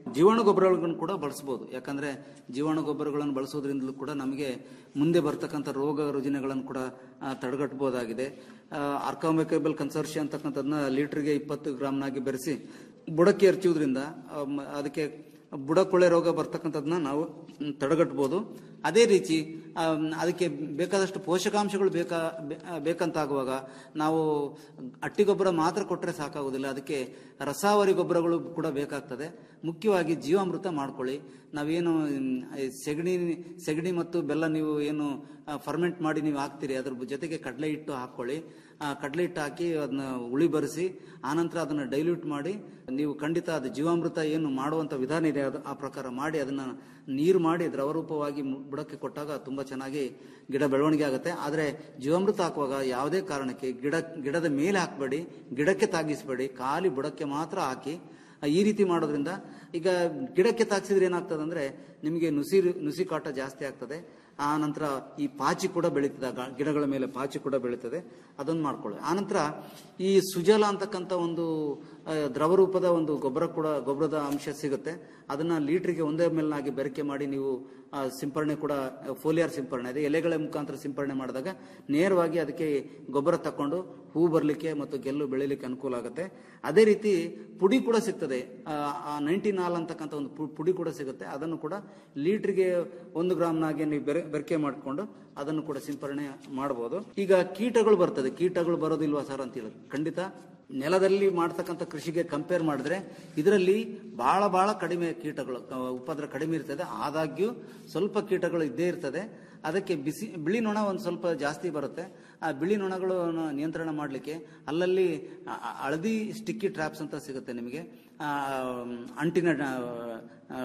ಜೀವಾಣು ಗೊಬ್ಬರಗಳನ್ನು ಕೂಡ ಬಳಸಬಹುದು ಯಾಕಂದ್ರೆ ಜೀವಾಣು ಗೊಬ್ಬರಗಳನ್ನು ಬಳಸೋದ್ರಿಂದಲೂ ಕೂಡ ನಮಗೆ ಮುಂದೆ ಬರ್ತಕ್ಕಂಥ ರೋಗ ರುಜಿನಗಳನ್ನು ಕೂಡ ಆ, ತಡೆಗಟ್ಟಬಹುದಾಗಿದೆ ಅರ್ಕಾಮೆಕೇಬಲ್ ಕನ್ಸರ್ಷಿ ಅಂತಕ್ಕಂಥದ್ದನ್ನ ಲೀಟರ್ಗೆ ಇಪ್ಪತ್ತು ಗ್ರಾಮ್ನಾಗಿ ಬೆರೆಸಿ ಬುಡಕ್ಕೆ ಎರಚುವುದರಿಂದ ಆ, ಮ- ಅದಕ್ಕೆ ಬುಡಕೊಳೆ ರೋಗ ಬರ್ತಕ್ಕಂಥದ್ದನ್ನ ನಾವು ಮ್, ತಡೆಗಟ್ಟಬಹುದು ಅದೇ ರೀತಿ ಆಮ್, ಅದಕ್ಕೆ ಬೇಕಾದಷ್ಟು ಪೋಷಕಾಂಶಗಳು ಬೇಕಾ ಬೇ- ಆ, ಬೇಕಂತಾಗುವಾಗ ನಾವು ಅಟ್ಟಿ ಗೊಬ್ಬರ ಮಾತ್ರ ಕೊಟ್ಟರೆ ಸಾಕಾಗುವುದಿಲ್ಲ ಅದಕ್ಕೆ ರಸಾವರಿ ಗೊಬ್ಬರಗಳು ಕೂಡ ಬೇಕಾಗ್ತದೆ ಮುಖ್ಯವಾಗಿ ಜೀವಾಮೃತ ಮಾಡ್ಕೊಳ್ಳಿ ನಾವೇನು ಮ್, ಈ ಸೆಗಣಿ ಸೆಗಣಿ ಮತ್ತು ಬೆಲ್ಲ ನೀವು ಏನು ಫರ್ಮೆಂಟ್ ಮಾಡಿ ನೀವು ಹಾಕ್ತೀರಿ ಅದ್ರ ಜೊತೆಗೆ ಕಡಲೆ ಹಿಟ್ಟು ಹಾಕೊಳ್ಳಿ ಆ ಕಡಲೆ ಹಿಟ್ಟು ಹಾಕಿ ಅದನ್ನ ಉಳಿ ಬರೆಸಿ ಆನಂತರ ಅದನ್ನ ಡೈಲ್ಯೂಟ್ ಮಾಡಿ ನೀವು ಖಂಡಿತ ಅದು ಜೀವಾಮೃತ ಏನು ಮಾಡುವಂತ ವಿಧಾನ ಇದೆ ಅದು ಆ ಪ್ರಕಾರ ಮಾಡಿ ಅದನ್ನ ನೀರು ಮಾಡಿ ದ್ರವರೂಪವಾಗಿ ಮು- ಬುಡಕ್ಕೆ ಕೊಟ್ಟಾಗ ತುಂಬಾ ಚೆನ್ನಾಗಿ ಗಿಡ ಬೆಳವಣಿಗೆ ಆಗುತ್ತೆ ಆದ್ರೆ ಜೀವಾಮೃತ ಹಾಕುವಾಗ ಯಾವುದೇ ಕಾರಣಕ್ಕೆ ಗಿಡ ಗಿಡದ ಮೇಲೆ ಹಾಕಬೇಡಿ ಗಿಡಕ್ಕೆ ತಾಗಿಸಬೇಡಿ ಖಾಲಿ ಬುಡಕ್ಕೆ ಮಾತ್ರ ಹಾಕಿ ಆ, ಈ ರೀತಿ ಮಾಡೋದ್ರಿಂದ ಈಗ ಗಿಡಕ್ಕೆ ತಾಗಿಸಿದ್ರೆ ಏನಾಗ್ತದೆ ಅಂದ್ರೆ ನಿಮಗೆ ನುಸಿ ನುಸಿ ಕಾಟ ಜಾಸ್ತಿ ಆಗ್ತದೆ ಆ ನಂತರ ಈ ಪಾಚಿ ಕೂಡ ಬೆಳೀತದೆ ಆ ಗ- ಗಿಡಗಳ ಮೇಲೆ ಪಾಚಿ ಕೂಡ ಬೆಳೀತದೆ ಅದನ್ನು ಮಾಡ್ಕೊಳ್ಳಿ ಆನಂತರ ಈ ಸುಜಲ ಅಂತಕ್ಕಂಥ ಒಂದು ಆ, ದ್ರವ ರೂಪದ ಒಂದು ಗೊಬ್ಬರ ಕೂಡ ಗೊಬ್ಬರದ ಅಂಶ ಸಿಗುತ್ತೆ ಅದನ್ನ ಲೀಟರ್ಗೆ ಒಂದೇ ಮೇಲ್ನಾಗಿ ಬೆರಕೆ ಮಾಡಿ ನೀವು ಆ, ಸಿಂಪರಣೆ ಕೂಡ ಫೋಲಿಯಾರ್ ಸಿಂಪರಣೆ ಇದೆ ಎಲೆಗಳ ಮುಖಾಂತರ ಸಿಂಪರಣೆ ಮಾಡಿದಾಗ ನೇರವಾಗಿ ಅದಕ್ಕೆ ಗೊಬ್ಬರ ತಕೊಂಡು ಹೂ ಬರಲಿಕ್ಕೆ ಮತ್ತು ಗೆಲ್ಲು ಬೆಳಿಲಿಕ್ಕೆ ಅನುಕೂಲ ಆಗುತ್ತೆ ಅದೇ ರೀತಿ ಪುಡಿ ಕೂಡ ಸಿಗ್ತದೆ ನೈಂಟಿ ನಾಲ್ ಅಂತಕ್ಕಂಥ ಒಂದು ಪು- ಪುಡಿ ಕೂಡ ಸಿಗುತ್ತೆ ಅದನ್ನು ಕೂಡ ಲೀಟರ್ಗೆ ಒಂದು ಗ್ರಾಮ್ನಾಗೆ ನೀವು ಬೆರೆ ಬೆರಕೆ ಮಾಡಿಕೊಂಡು ಅದನ್ನು ಕೂಡ ಸಿಂಪರಣೆ ಮಾಡಬಹುದು ಈಗ ಕೀಟಗಳು ಬರ್ತದೆ ಕೀಟಗಳು ಬರೋದಿಲ್ವಾ ಸರ್ ಅಂತ ಹೇಳಿ ಖಂಡಿತ ನೆಲದಲ್ಲಿ ಮಾಡ್ತಕ್ಕಂಥ ಕೃಷಿಗೆ ಕಂಪೇರ್ ಮಾಡಿದ್ರೆ ಇದರಲ್ಲಿ ಬಹಳ ಬಹಳ ಕಡಿಮೆ ಕೀಟಗಳು ಆ, ಉಪದ್ರ ಕಡಿಮೆ ಇರ್ತದೆ ಆದಾಗ್ಯೂ ಸ್ವಲ್ಪ ಕೀಟಗಳು ಇದ್ದೇ ಇರ್ತದೆ ಅದಕ್ಕೆ ಬಿಸಿ ಬಿಳಿ ನೊಣ ಒಂದು ಸ್ವಲ್ಪ ಜಾಸ್ತಿ ಬರುತ್ತೆ ಆ ಬಿಳಿ ನೊಣಗಳು ನಿಯಂತ್ರಣ ಮಾಡಲಿಕ್ಕೆ ಅಲ್ಲಲ್ಲಿ ಆ- ಆ- ಹಳದಿ ಸ್ಟಿಕ್ಕಿ ಟ್ರ್ಯಾಪ್ಸ್ ಅಂತ ಸಿಗುತ್ತೆ ನಿಮಗೆ ಆ, ಅಂಟಿನ ಆ, ಆ,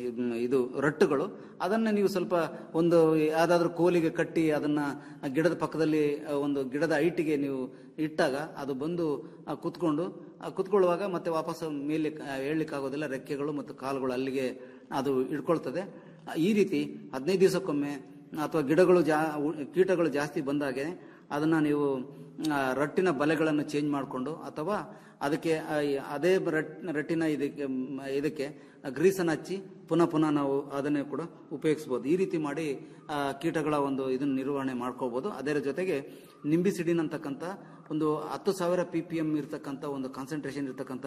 ಇದು ರಟ್ಟುಗಳು ಅದನ್ನ ನೀವು ಸ್ವಲ್ಪ ಒಂದು ಯಾವ್ದಾದ್ರು ಕೋಲಿಗೆ ಕಟ್ಟಿ ಅದನ್ನ ಗಿಡದ ಪಕ್ಕದಲ್ಲಿ ಆ, ಒಂದು ಗಿಡದ ಐಟಿಗೆ ನೀವು ಇಟ್ಟಾಗ ಅದು ಬಂದು ಆ, ಕುತ್ಕೊಂಡು ಆ, ಕುತ್ಕೊಳ್ಳುವಾಗ ಮತ್ತೆ ವಾಪಸ್ ಮೇಲೆ ಹೇಳಲಿಕ್ಕೆ ಆಗೋದಿಲ್ಲ ರೆಕ್ಕೆಗಳು ಮತ್ತು ಕಾಲುಗಳು ಅಲ್ಲಿಗೆ ಅದು ಇಟ್ಕೊಳ್ತದೆ ಆ, ಈ ರೀತಿ ಹದಿನೈದು ದಿವಸಕ್ಕೊಮ್ಮೆ ಅಥವಾ ಗಿಡಗಳು ಜಾ ಉ- ಕೀಟಗಳು ಜಾಸ್ತಿ ಬಂದಾಗೆ ಅದನ್ನ ನೀವು ಆ, ರಟ್ಟಿನ ಬಲೆಗಳನ್ನು ಚೇಂಜ್ ಮಾಡಿಕೊಂಡು ಅಥವಾ ಅದಕ್ಕೆ ಆ, ಈ- ಅದೇ ರಟ್ ರಟ್ಟಿನ ಇದಕ್ಕೆ ಮ್, ಇದಕ್ಕೆ ಗ್ರೀಸನ್ನು ಹಚ್ಚಿ ಪುನಃ ಪುನಃ ನಾವು ಅದನ್ನೇ ಕೂಡ ಉಪಯೋಗಿಸ್ಬೋದು ಈ ರೀತಿ ಮಾಡಿ ಆ, ಕೀಟಗಳ ಒಂದು ಇದನ್ನು ನಿರ್ವಹಣೆ ಮಾಡ್ಕೋಬಹುದು ಅದರ ಜೊತೆಗೆ ನಿಂಬಿಸಿಡಿನ್ ಅಂತಕ್ಕಂಥ ಒಂದು ಹತ್ತು ಸಾವಿರ ಪಿ ಪಿ ಎಂ ಇರತಕ್ಕಂಥ ಒಂದು ಕಾನ್ಸಂಟ್ರೇಷನ್ ಇರತಕ್ಕಂಥ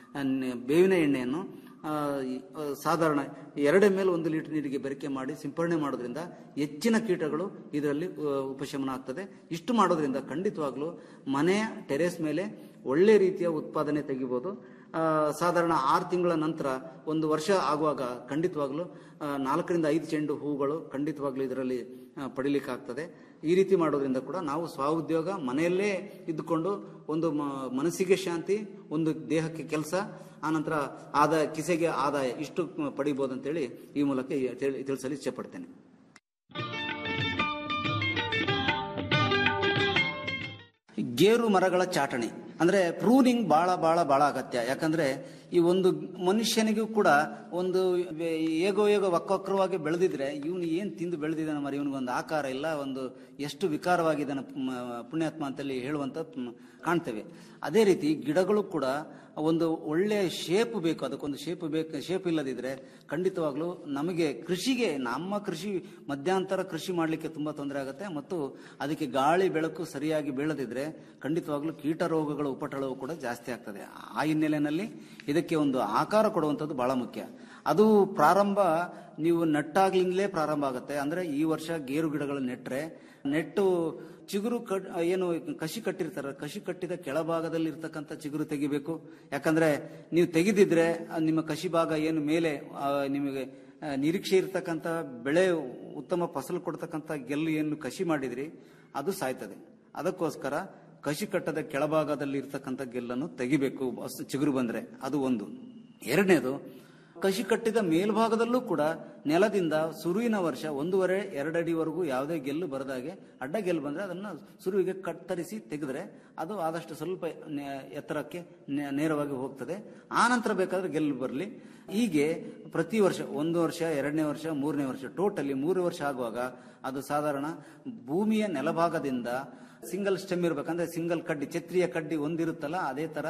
ಬೇವಿನ ಎಣ್ಣೆಯನ್ನು ಆ, ಈ, ಆ, ಸಾಧಾರಣ ಎರಡೇ ಮೇಲೆ ಒಂದು ಲೀಟರ್ ನೀರಿಗೆ ಬೆರಕೆ ಮಾಡಿ ಸಿಂಪರಣೆ ಮಾಡೋದ್ರಿಂದ ಹೆಚ್ಚಿನ ಕೀಟಗಳು ಇದರಲ್ಲಿ ಆ, ಉಪಶಮನ ಆಗ್ತದೆ ಇಷ್ಟು ಮಾಡೋದ್ರಿಂದ ಖಂಡಿತವಾಗ್ಲೂ ಮನೆಯ ಟೆರೇಸ್ ಮೇಲೆ ಒಳ್ಳೆ ರೀತಿಯ ಉತ್ಪಾದನೆ ತೆಗಿಬೋದು ಆ, ಸಾಧಾರಣ ಆರು ತಿಂಗಳ ನಂತರ ಒಂದು ವರ್ಷ ಆಗುವಾಗ ಖಂಡಿತವಾಗ್ಲೂ ಆ, ನಾಲ್ಕರಿಂದ ಐದು ಚೆಂಡು ಹೂಗಳು ಖಂಡಿತವಾಗ್ಲೂ ಇದರಲ್ಲಿ ಆ, ಪಡಿಲಿಕ್ಕಾಗ್ತದೆ ಈ ರೀತಿ ಮಾಡೋದ್ರಿಂದ ಕೂಡ ನಾವು ಸ್ವಉದ್ಯೋಗ ಮನೆಯಲ್ಲೇ ಇದ್ದುಕೊಂಡು ಒಂದು ಮ- ಮನಸ್ಸಿಗೆ ಶಾಂತಿ ಒಂದು ದೇಹಕ್ಕೆ ಕೆಲಸ ಆನಂತರ ಆದಾಯ ಕಿಸೆಗೆ ಆದಾಯ ಇಷ್ಟು ಪಡಿಬೋದು ಅಂತೇಳಿ ಈ ಮೂಲಕ ತಿಳಿ- ತಿಳಿಸಲು ಇಚ್ಛೆಪಡ್ತೇನೆ ಗೇರು ಮರಗಳ ಚಾಟಣೆ ಅಂದ್ರೆ ಪ್ರೂನಿಂಗ್ ಬಹಳ ಬಹಳ ಬಹಳ ಅಗತ್ಯ ಯಾಕಂದ್ರೆ ಈ ಒಂದು ಮನುಷ್ಯನಿಗೂ ಕೂಡ ಒಂದು ವೇ- ಏಗೋ ಏಗೋ ವಕ್ರವಾಗಿ ಬೆಳೆದಿದ್ರೆ ಇವನು ಏನ್ ತಿಂದು ಬೆಳೆದಿದ್ದಾನೆ ಮರಿ ಇವನಿಗೊಂದು ಆಕಾರ ಇಲ್ಲ ಒಂದು ಎಷ್ಟು ವಿಕಾರವಾಗಿದ್ದಾನೆ ಮ- ಪುಣ್ಯಾತ್ಮ ಅಂತೇಳಿ ಹೇಳುವಂತ ಮ್, ಕಾಣ್ತೇವೆ ಅದೇ ರೀತಿ ಗಿಡಗಳು ಕೂಡ ಒಂದು ಒಳ್ಳೆ ಶೇಪ್ ಬೇಕು ಅದಕ್ಕೊಂದು ಶೇಪ್ ಬೇಕು ಶೇಪ್ ಇಲ್ಲದಿದ್ರೆ ಖಂಡಿತವಾಗ್ಲೂ ನಮಗೆ ಕೃಷಿಗೆ ನಮ್ಮ ಕೃಷಿ ಮಧ್ಯಂತರ ಕೃಷಿ ಮಾಡಲಿಕ್ಕೆ ತುಂಬಾ ತೊಂದರೆ ಆಗುತ್ತೆ ಮತ್ತು ಅದಕ್ಕೆ ಗಾಳಿ ಬೆಳಕು ಸರಿಯಾಗಿ ಬೀಳದಿದ್ರೆ ಖಂಡಿತವಾಗ್ಲೂ ಕೀಟ ರೋಗಗಳ ಉಪಟಳವು ಕೂಡ ಜಾಸ್ತಿ ಆಗ್ತದೆ ಆ ಹಿನ್ನೆಲೆಯಲ್ಲಿ ಇದಕ್ಕೆ ಒಂದು ಆಕಾರ ಕೊಡುವಂಥದ್ದು ಬಹಳ ಮುಖ್ಯ ಅದು ಪ್ರಾರಂಭ ನೀವು ನಟ್ಟಾಗ್ಲಿಂದಲೇ ಪ್ರಾರಂಭ ಆಗುತ್ತೆ ಅಂದ್ರೆ ಈ ವರ್ಷ ಗೇರು ಗಿಡಗಳು ನೆಟ್ರೆ ನೆಟ್ಟು ಚಿಗುರು ಕಟ್ ಏನು ಕಸಿ ಕಟ್ಟಿರ್ತಾರೆ ಕಸಿ ಕಟ್ಟಿದ ಕೆಳಭಾಗದಲ್ಲಿ ಇರ್ತಕ್ಕಂಥ ಚಿಗುರು ತೆಗಿಬೇಕು ಯಾಕಂದ್ರೆ ನೀವು ತೆಗೆದಿದ್ರೆ ಆ ನಿಮ್ಮ ಕಸಿ ಭಾಗ ಏನು ಮೇಲೆ ಆ, ನಿಮಗೆ ಆ, ನಿರೀಕ್ಷೆ ಇರ್ತಕ್ಕಂಥ ಬೆಳೆ ಉತ್ತಮ ಫಸಲು ಕೊಡ್ತಕ್ಕಂಥ ಗೆಲ್ಲು ಏನು ಕಸಿ ಮಾಡಿದ್ರಿ ಅದು ಸಾಯ್ತದೆ ಅದಕ್ಕೋಸ್ಕರ ಕಸಿ ಕಟ್ಟದ ಕೆಳಭಾಗದಲ್ಲಿ ಇರ್ತಕ್ಕಂಥ ಗೆಲ್ಲನ್ನು ತೆಗಿಬೇಕು ಅಷ್ಟು ಚಿಗುರು ಬಂದ್ರೆ ಅದು ಒಂದು ಎರಡನೇದು ಕಸಿ ಕಟ್ಟಿದ ಮೇಲ್ಭಾಗದಲ್ಲೂ ಕೂಡ ನೆಲದಿಂದ ಸುರುವಿನ ವರ್ಷ ಒಂದೂವರೆ ಎರಡಡಿವರೆಗೂ ಯಾವುದೇ ಗೆಲ್ಲು ಬರದಾಗೆ ಅಡ್ಡ ಗೆಲ್ಲು ಬಂದ್ರೆ ಅದನ್ನ ಸುರುವಿಗೆ ಕತ್ತರಿಸಿ ತೆಗೆದ್ರೆ ಅದು ಆದಷ್ಟು ಸ್ವಲ್ಪ ನೆ- ಎತ್ತರಕ್ಕೆ ನೆ- ನೇರವಾಗಿ ಹೋಗ್ತದೆ ಆ ನಂತರ ಬೇಕಾದ್ರೆ ಗೆಲ್ಲು ಬರಲಿ ಹೀಗೆ ಪ್ರತಿ ವರ್ಷ ಒಂದು ವರ್ಷ ಎರಡನೇ ವರ್ಷ ಮೂರನೇ ವರ್ಷ ಟೋಟಲಿ ಮೂರು ವರ್ಷ ಆಗುವಾಗ ಅದು ಸಾಧಾರಣ ಭೂಮಿಯ ನೆಲಭಾಗದಿಂದ ಸಿಂಗಲ್ ಸ್ಟೆಮ್ ಇರ್ಬೇಕಂದ್ರೆ ಸಿಂಗಲ್ ಕಡ್ಡಿ ಛತ್ರಿಯ ಕಡ್ಡಿ ಒಂದಿರುತ್ತಲ್ಲ ಅದೇ ತರ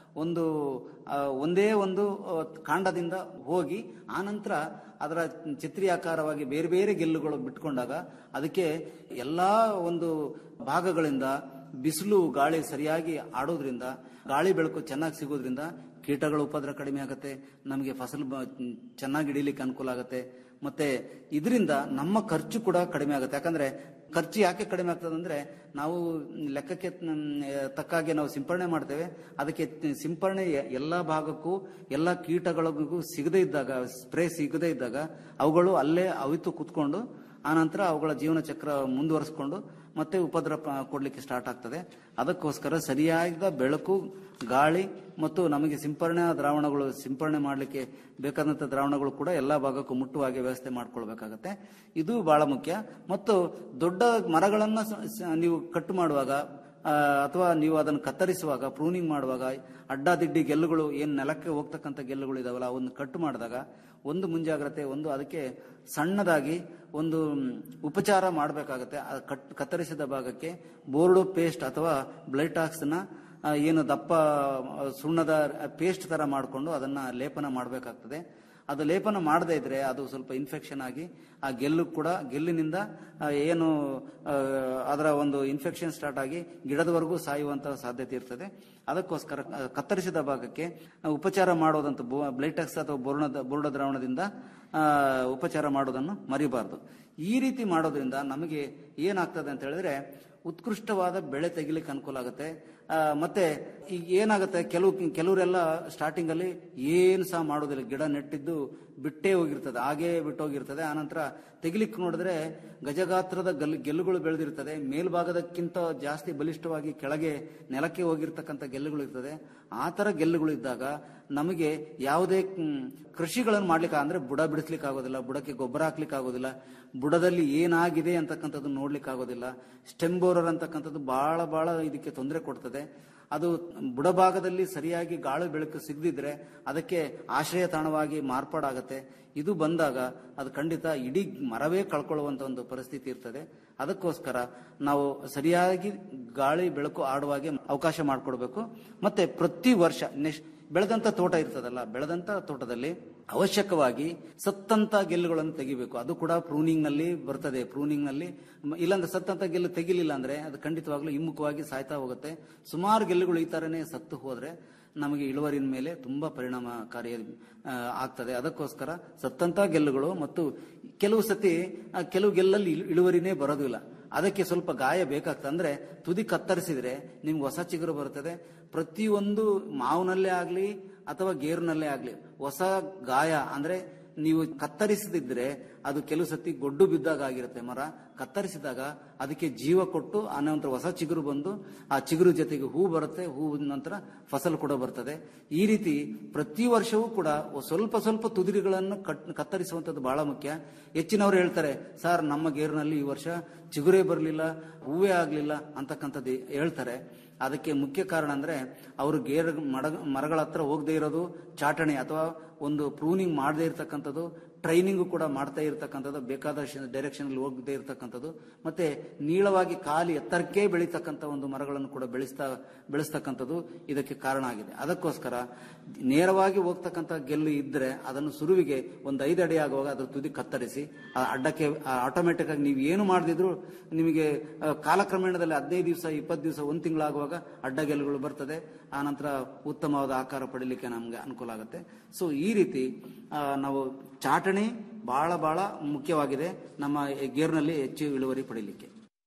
ಒಂದು ಆ, ಒಂದೇ ಒಂದು ಆ, ಕಾಂಡದಿಂದ ಹೋಗಿ ಆನಂತರ ಅದರ ಛತ್ರಿಯಾಕಾರವಾಗಿ ಬೇರೆ ಬೇರೆ ಗೆಲ್ಲುಗಳು ಬಿಟ್ಕೊಂಡಾಗ ಅದಕ್ಕೆ ಎಲ್ಲಾ ಒಂದು ಭಾಗಗಳಿಂದ ಬಿಸಿಲು ಗಾಳಿ ಸರಿಯಾಗಿ ಆಡೋದ್ರಿಂದ ಗಾಳಿ ಬೆಳಕು ಚೆನ್ನಾಗಿ ಸಿಗೋದ್ರಿಂದ ಕೀಟಗಳ ಉಪದ್ರ ಕಡಿಮೆ ಆಗುತ್ತೆ ನಮಗೆ ಫಸಲು ಬ- ಚೆನ್ನಾಗಿ ಹಿಡಿಲಿಕ್ಕೆ ಅನುಕೂಲ ಆಗುತ್ತೆ ಮತ್ತೆ ಇದರಿಂದ ನಮ್ಮ ಖರ್ಚು ಕೂಡ ಕಡಿಮೆ ಆಗುತ್ತೆ ಯಾಕಂದ್ರೆ ಖರ್ಚು ಯಾಕೆ ಕಡಿಮೆ ಆಗ್ತದೆ ಅಂದ್ರೆ ನಾವು ಲೆಕ್ಕಕ್ಕೆ ಮ್, ತಕ್ಕಾಗೆ ನಾವು ಸಿಂಪರಣೆ ಮಾಡ್ತೇವೆ ಅದಕ್ಕೆ ಸಿಂಪರಣೆ ಎಲ್ಲಾ ಭಾಗಕ್ಕೂ ಎಲ್ಲಾ ಕೀಟಗಳಿಗೂ ಸಿಗದೇ ಇದ್ದಾಗ ಸ್ಪ್ರೇ ಸಿಗದೇ ಇದ್ದಾಗ ಅವುಗಳು ಅಲ್ಲೇ ಅವಿತು ಕುತ್ಕೊಂಡು ಆನಂತರ ಅವುಗಳ ಜೀವನ ಚಕ್ರ ಮುಂದುವರಿಸ್ಕೊಂಡು ಮತ್ತೆ ಉಪದ್ರ ಪ- ಕೊಡ್ಲಿಕ್ಕೆ ಸ್ಟಾರ್ಟ್ ಆಗ್ತದೆ ಅದಕ್ಕೋಸ್ಕರ ಸರಿಯಾದ ಬೆಳಕು ಗಾಳಿ ಮತ್ತು ನಮಗೆ ಸಿಂಪರಣೆ ದ್ರಾವಣಗಳು ಸಿಂಪರಣೆ ಮಾಡಲಿಕ್ಕೆ ಬೇಕಾದಂಥ ದ್ರಾವಣಗಳು ಕೂಡ ಎಲ್ಲ ಭಾಗಕ್ಕೂ ಮುಟ್ಟುವ ಹಾಗೆ ವ್ಯವಸ್ಥೆ ಮಾಡ್ಕೊಳ್ಬೇಕಾಗತ್ತೆ ಇದು ಬಹಳ ಮುಖ್ಯ ಮತ್ತು ದೊಡ್ಡ ಮರಗಳನ್ನ ಸ- ಸ- ನೀವು ಕಟ್ಟು ಮಾಡುವಾಗ ಆ, ಅಥವಾ ನೀವು ಅದನ್ನು ಕತ್ತರಿಸುವಾಗ ಪ್ರೂನಿಂಗ್ ಮಾಡುವಾಗ ಅಡ್ಡಾದಿಡ್ಡಿ ಗೆಲ್ಲುಗಳು ಏನು ನೆಲಕ್ಕೆ ಹೋಗ್ತಕ್ಕಂಥ ಗೆಲ್ಲುಗಳು ಇದಾವಲ್ಲ ಅವನ್ನು ಕಟ್ಟು ಮಾಡಿದಾಗ ಒಂದು ಮುಂಜಾಗ್ರತೆ ಒಂದು ಅದಕ್ಕೆ ಸಣ್ಣದಾಗಿ ಒಂದು ಮ್, ಉಪಚಾರ ಮಾಡಬೇಕಾಗತ್ತೆ ಆ ಕಟ್ ಕತ್ತರಿಸಿದ ಭಾಗಕ್ಕೆ ಬೋರ್ಡು ಪೇಸ್ಟ್ ಅಥವಾ ಬ್ಲೈಟಾಕ್ಸ್ನ ಆ, ಏನು ದಪ್ಪ ಆ, ಸುಣ್ಣದ ಪೇಸ್ಟ್ ತರ ಮಾಡಿಕೊಂಡು ಅದನ್ನ ಲೇಪನ ಮಾಡಬೇಕಾಗ್ತದೆ ಅದು ಲೇಪನ ಮಾಡದೇ ಇದ್ರೆ ಅದು ಸ್ವಲ್ಪ ಇನ್ಫೆಕ್ಷನ್ ಆಗಿ ಆ ಗೆಲ್ಲು ಕೂಡ ಗೆಲ್ಲಿನಿಂದ ಆ, ಏನು ಆ, ಅದರ ಒಂದು ಇನ್ಫೆಕ್ಷನ್ ಸ್ಟಾರ್ಟ್ ಆಗಿ ಗಿಡದವರೆಗೂ ಸಾಯುವಂತ ಸಾಧ್ಯತೆ ಇರ್ತದೆ ಅದಕ್ಕೋಸ್ಕರ ಆ, ಕತ್ತರಿಸಿದ ಭಾಗಕ್ಕೆ ಆ, ಉಪಚಾರ ಮಾಡೋದಂತ ಬ್ಲೈಟೆಕ್ಸ್ ಅಥವಾ ಬೋರ್ಣದ ಬೋರ್ಡ ದ್ರಾವಣದಿಂದ ಆ, ಉಪಚಾರ ಮಾಡೋದನ್ನು ಮರಿಬಾರ್ದು ಈ ರೀತಿ ಮಾಡೋದ್ರಿಂದ ನಮಗೆ ಏನಾಗ್ತದೆ ಅಂತ ಹೇಳಿದ್ರೆ ಉತ್ಕೃಷ್ಟವಾದ ಬೆಳೆ ತೆಗಿಲಿಕ್ಕೆ ಅನುಕೂಲ ಆಗುತ್ತೆ ಆ, ಮತ್ತೆ ಈಗ ಏನಾಗುತ್ತೆ ಕೆಲವು ಕೆಲವರೆಲ್ಲ ಸ್ಟಾರ್ಟಿಂಗ್ ಅಲ್ಲಿ ಏನು ಸಹ ಮಾಡೋದಿಲ್ಲ ಗಿಡ ನೆಟ್ಟಿದ್ದು ಬಿಟ್ಟೇ ಹೋಗಿರ್ತದೆ ಹಾಗೇ ಬಿಟ್ಟೋಗಿರ್ತದೆ ಆನಂತರ ತೆಗಿಲಿಕ್ಕೆ ನೋಡಿದ್ರೆ ಗಜಗಾತ್ರದ ಗಲ್ ಗೆಲ್ಲುಗಳು ಬೆಳೆದಿರ್ತದೆ ಮೇಲ್ಭಾಗದಕ್ಕಿಂತ ಜಾಸ್ತಿ ಬಲಿಷ್ಠವಾಗಿ ಕೆಳಗೆ ನೆಲಕ್ಕೆ ಹೋಗಿರ್ತಕ್ಕಂಥ ಗೆಲ್ಲುಗಳು ಇರ್ತದೆ ಆ ತರ ಗೆಲ್ಲುಗಳು ಇದ್ದಾಗ ನಮಗೆ ಯಾವುದೇ ಮ್, ಕೃಷಿಗಳನ್ನು ಮಾಡ್ಲಿಕ್ಕೆ ಅಂದ್ರೆ ಬುಡ ಬಿಡಿಸ್ಲಿಕ್ಕೆ ಆಗೋದಿಲ್ಲ ಬುಡಕ್ಕೆ ಗೊಬ್ಬರ ಹಾಕ್ಲಿಕ್ಕೆ ಆಗೋದಿಲ್ಲ ಬುಡದಲ್ಲಿ ಏನಾಗಿದೆ ಅಂತಕ್ಕಂಥದ್ದು ನೋಡ್ಲಿಕ್ಕೆ ಆಗೋದಿಲ್ಲ ಸ್ಟೆಮ್ ಬೋರರ್ ಅಂತಕ್ಕಂಥದ್ದು ಬಹಳ ಬಹಳ ಇದಕ್ಕೆ ತೊಂದರೆ ಕೊಡ್ತದೆ ಅದು ಬುಡಭಾಗದಲ್ಲಿ ಸರಿಯಾಗಿ ಗಾಳಿ ಬೆಳಕು ಸಿಗದಿದ್ರೆ ಅದಕ್ಕೆ ಆಶ್ರಯ ತಾಣವಾಗಿ ಮಾರ್ಪಾಡಾಗತ್ತೆ ಇದು ಬಂದಾಗ ಅದು ಖಂಡಿತ ಇಡೀ ಮರವೇ ಕಳ್ಕೊಳ್ಳುವಂತ ಒಂದು ಪರಿಸ್ಥಿತಿ ಇರ್ತದೆ ಅದಕ್ಕೋಸ್ಕರ ನಾವು ಸರಿಯಾಗಿ ಗಾಳಿ ಬೆಳಕು ಆಡುವಾಗೆ ಅವಕಾಶ ಮಾಡಿಕೊಡ್ಬೇಕು ಮತ್ತೆ ಪ್ರತಿ ವರ್ಷ ನೆಕ್ಸ್ಟ್ ಬೆಳೆದಂತ ತೋಟ ಇರ್ತದಲ್ಲ ಬೆಳೆದಂತ ತೋಟದಲ್ಲಿ ಅವಶ್ಯಕವಾಗಿ ಸತ್ತಂತ ಗೆಲ್ಲುಗಳನ್ನು ತೆಗಿಬೇಕು ಅದು ಕೂಡ ಪ್ರೂನಿಂಗ್ ನಲ್ಲಿ ಬರ್ತದೆ ಪ್ರೂನಿಂಗ್ ನಲ್ಲಿ ಮ- ಇಲ್ಲಾಂದ್ರೆ ಸತ್ತಂತ ಗೆಲ್ಲು ತೆಗಿಲಿಲ್ಲ ಅಂದ್ರೆ ಅದು ಖಂಡಿತವಾಗ್ಲೂ ಹಿಮ್ಮುಖವಾಗಿ ಸಾಯ್ತಾ ಹೋಗುತ್ತೆ ಸುಮಾರು ಗೆಲ್ಲುಗಳು ಈ ತರನೇ ಸತ್ತು ಹೋದ್ರೆ ನಮಗೆ ಇಳುವರಿನ ಮೇಲೆ ತುಂಬಾ ಪರಿಣಾಮಕಾರಿ ಆ, ಆಗ್ತದೆ ಅದಕ್ಕೋಸ್ಕರ ಸತ್ತಂತ ಗೆಲ್ಲುಗಳು ಮತ್ತು ಕೆಲವು ಸತಿ ಆ, ಕೆಲವು ಗೆಲ್ಲಲ್ಲಿ ಇಳು- ಇಳುವರಿನೇ ಬರೋದಿಲ್ಲ ಅದಕ್ಕೆ ಸ್ವಲ್ಪ ಗಾಯ ಬೇಕಾಗ್ತದೆ ಅಂದ್ರೆ ತುದಿ ಕತ್ತರಿಸಿದ್ರೆ ನಿಮ್ಗೆ ಹೊಸ ಚಿಗುರು ಬರ್ತದೆ ಪ್ರತಿಯೊಂದು ಮಾವಿನಲ್ಲೇ ಆಗ್ಲಿ ಅಥವಾ ಗೇರಿನಲ್ಲೇ ಆಗ್ಲಿ ಹೊಸ ಗಾಯ ಅಂದ್ರೆ ನೀವು ಕತ್ತರಿಸದಿದ್ರೆ ಅದು ಕೆಲವು ಸತಿ ಗೊಡ್ಡು ಬಿದ್ದಾಗ ಆಗಿರುತ್ತೆ ಮರ ಕತ್ತರಿಸಿದಾಗ ಅದಕ್ಕೆ ಜೀವ ಕೊಟ್ಟು ಆ ನಂತರ ಹೊಸ ಚಿಗುರು ಬಂದು ಆ ಚಿಗುರು ಜೊತೆಗೆ ಹೂ ಬರುತ್ತೆ ಹೂ ನಂತರ ಫಸಲು ಕೂಡ ಬರ್ತದೆ ಈ ರೀತಿ ಪ್ರತಿ ವರ್ಷವೂ ಕೂಡ ಸ್ವಲ್ಪ ಸ್ವಲ್ಪ ತುದಿರಿಗಳನ್ನು ಕಟ್ ಕತ್ತರಿಸುವಂಥದ್ದು ಬಹಳ ಮುಖ್ಯ ಹೆಚ್ಚಿನವರು ಹೇಳ್ತಾರೆ ಸರ್ ನಮ್ಮ ಗೇರಿನಲ್ಲಿ ಈ ವರ್ಷ ಚಿಗುರೇ ಬರಲಿಲ್ಲ ಹೂವೇ ಆಗಲಿಲ್ಲ ಅಂತಕ್ಕಂಥದ್ದು ಹೇಳ್ತಾರೆ ಅದಕ್ಕೆ ಮುಖ್ಯ ಕಾರಣ ಅಂದ್ರೆ ಅವರು ಗೇರ್ ಮಡ ಮರಗಳ ಹತ್ರ ಹೋಗದೆ ಇರೋದು ಚಾಟಣೆ ಅಥವಾ ಒಂದು ಪ್ರೂನಿಂಗ್ ಮಾಡದೇ ಇರತಕ್ಕಂಥದ್ದು ಟ್ರೈನಿಂಗ್ ಕೂಡ ಮಾಡ್ತಾ ಇರತಕ್ಕಂಥದ್ದು ಬೇಕಾದ ಡೈರೆಕ್ಷನ್ ಅಲ್ಲಿ ಹೋಗದೆ ಇರತಕ್ಕಂಥದ್ದು ಮತ್ತೆ ನೀಳವಾಗಿ ಕಾಲಿ ಎತ್ತರಕ್ಕೆ ಬೆಳೀತಕ್ಕಂಥ ಒಂದು ಮರಗಳನ್ನು ಕೂಡ ಬೆಳೆಸ್ತಾ ಬೆಳೆಸ್ತಕ್ಕಂಥದ್ದು ಇದಕ್ಕೆ ಕಾರಣ ಆಗಿದೆ ಅದಕ್ಕೋಸ್ಕರ ನೇರವಾಗಿ ಹೋಗ್ತಕ್ಕಂಥ ಗೆಲ್ಲು ಇದ್ರೆ ಅದನ್ನು ಸುರುವಿಗೆ ಒಂದು ಐದು ಅಡಿ ಆಗುವಾಗ ಅದ್ರ ತುದಿ ಕತ್ತರಿಸಿ ಆ ಅಡ್ಡಕ್ಕೆ ಆಟೋಮೆಟಿಕ್ ಆಗಿ ನೀವು ಏನು ಮಾಡದಿದ್ರು ನಿಮಗೆ ಆ, ಕಾಲಕ್ರಮೇಣದಲ್ಲಿ ಹದಿನೈದು ದಿವಸ ಇಪ್ಪತ್ತು ದಿವಸ ಒಂದು ತಿಂಗಳಾಗುವಾಗ ಅಡ್ಡ ಗೆಲ್ಲುಗಳು ಬರ್ತದೆ ಆ ನಂತರ ಉತ್ತಮವಾದ ಆಕಾರ ಪಡೀಲಿಕ್ಕೆ ನಮಗೆ ಅನುಕೂಲ ಆಗುತ್ತೆ ಸೊ ಈ ರೀತಿ ಆ, ನಾವು ಚಾಟಣೆ ಬಹಳ ಬಹಳ ಮುಖ್ಯವಾಗಿದೆ ನಮ್ಮ ಗೇರ್ನಲ್ಲಿ ಹೆಚ್ಚು ಇಳುವರಿ ಪಡೀಲಿಕ್ಕೆ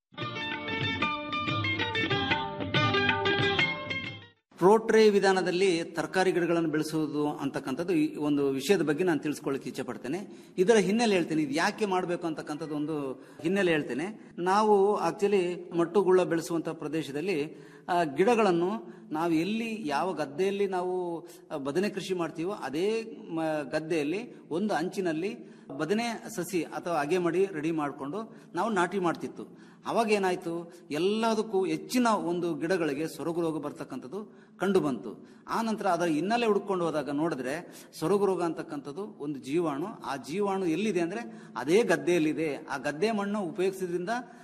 ಪ್ರೋಟ್ರೇ ವಿಧಾನದಲ್ಲಿ ತರಕಾರಿ ಗಿಡಗಳನ್ನು ಬೆಳೆಸುವುದು ಅಂತಕ್ಕಂಥದ್ದು ಈ ಒಂದು ವಿಷಯದ ಬಗ್ಗೆ ನಾನು ತಿಳಿಸ್ಕೊಳ್ಳಿಕ್ಕೆ ಇಚ್ಛೆ ಪಡ್ತೇನೆ ಇದರ ಹಿನ್ನೆಲೆ ಹೇಳ್ತೇನೆ ಇದು ಯಾಕೆ ಮಾಡಬೇಕು ಅಂತಕ್ಕಂಥದ್ದು ಒಂದು ಹಿನ್ನೆಲೆ ಹೇಳ್ತೇನೆ ನಾವು ಆಕ್ಚುಲಿ ಮಟ್ಟುಗುಳ್ಳ ಬೆಳೆಸುವಂತ ಪ್ರದೇಶದಲ್ಲಿ ಆ, ಗಿಡಗಳನ್ನು ನಾವು ಎಲ್ಲಿ ಯಾವ ಗದ್ದೆಯಲ್ಲಿ ನಾವು ಆ, ಬದನೆ ಕೃಷಿ ಮಾಡ್ತೀವೋ ಅದೇ ಮ- ಗದ್ದೆಯಲ್ಲಿ ಒಂದು ಅಂಚಿನಲ್ಲಿ ಬದನೆ ಸಸಿ ಅಥವಾ ಅಗೆ ಮಡಿ ರೆಡಿ ಮಾಡಿಕೊಂಡು ನಾವು ನಾಟಿ ಮಾಡ್ತಿತ್ತು ಅವಾಗ ಏನಾಯ್ತು ಎಲ್ಲದಕ್ಕೂ ಹೆಚ್ಚಿನ ಒಂದು ಗಿಡಗಳಿಗೆ ಸೊರಗು ರೋಗ ಬರ್ತಕ್ಕಂಥದ್ದು ಕಂಡು ಬಂತು ಆ ನಂತರ ಅದರ ಹಿನ್ನೆಲೆ ಹುಡ್ಕೊಂಡು ಹೋದಾಗ ನೋಡಿದ್ರೆ ಸೊರಗು ರೋಗ ಅಂತಕ್ಕಂಥದ್ದು ಒಂದು ಜೀವಾಣು ಆ ಜೀವಾಣು ಎಲ್ಲಿದೆ ಅಂದ್ರೆ ಅದೇ ಗದ್ದೆಯಲ್ಲಿದೆ ಆ ಗದ್ದೆ ಮಣ್ಣು ಉಪಯೋಗಿಸಿದ್ರಿಂದ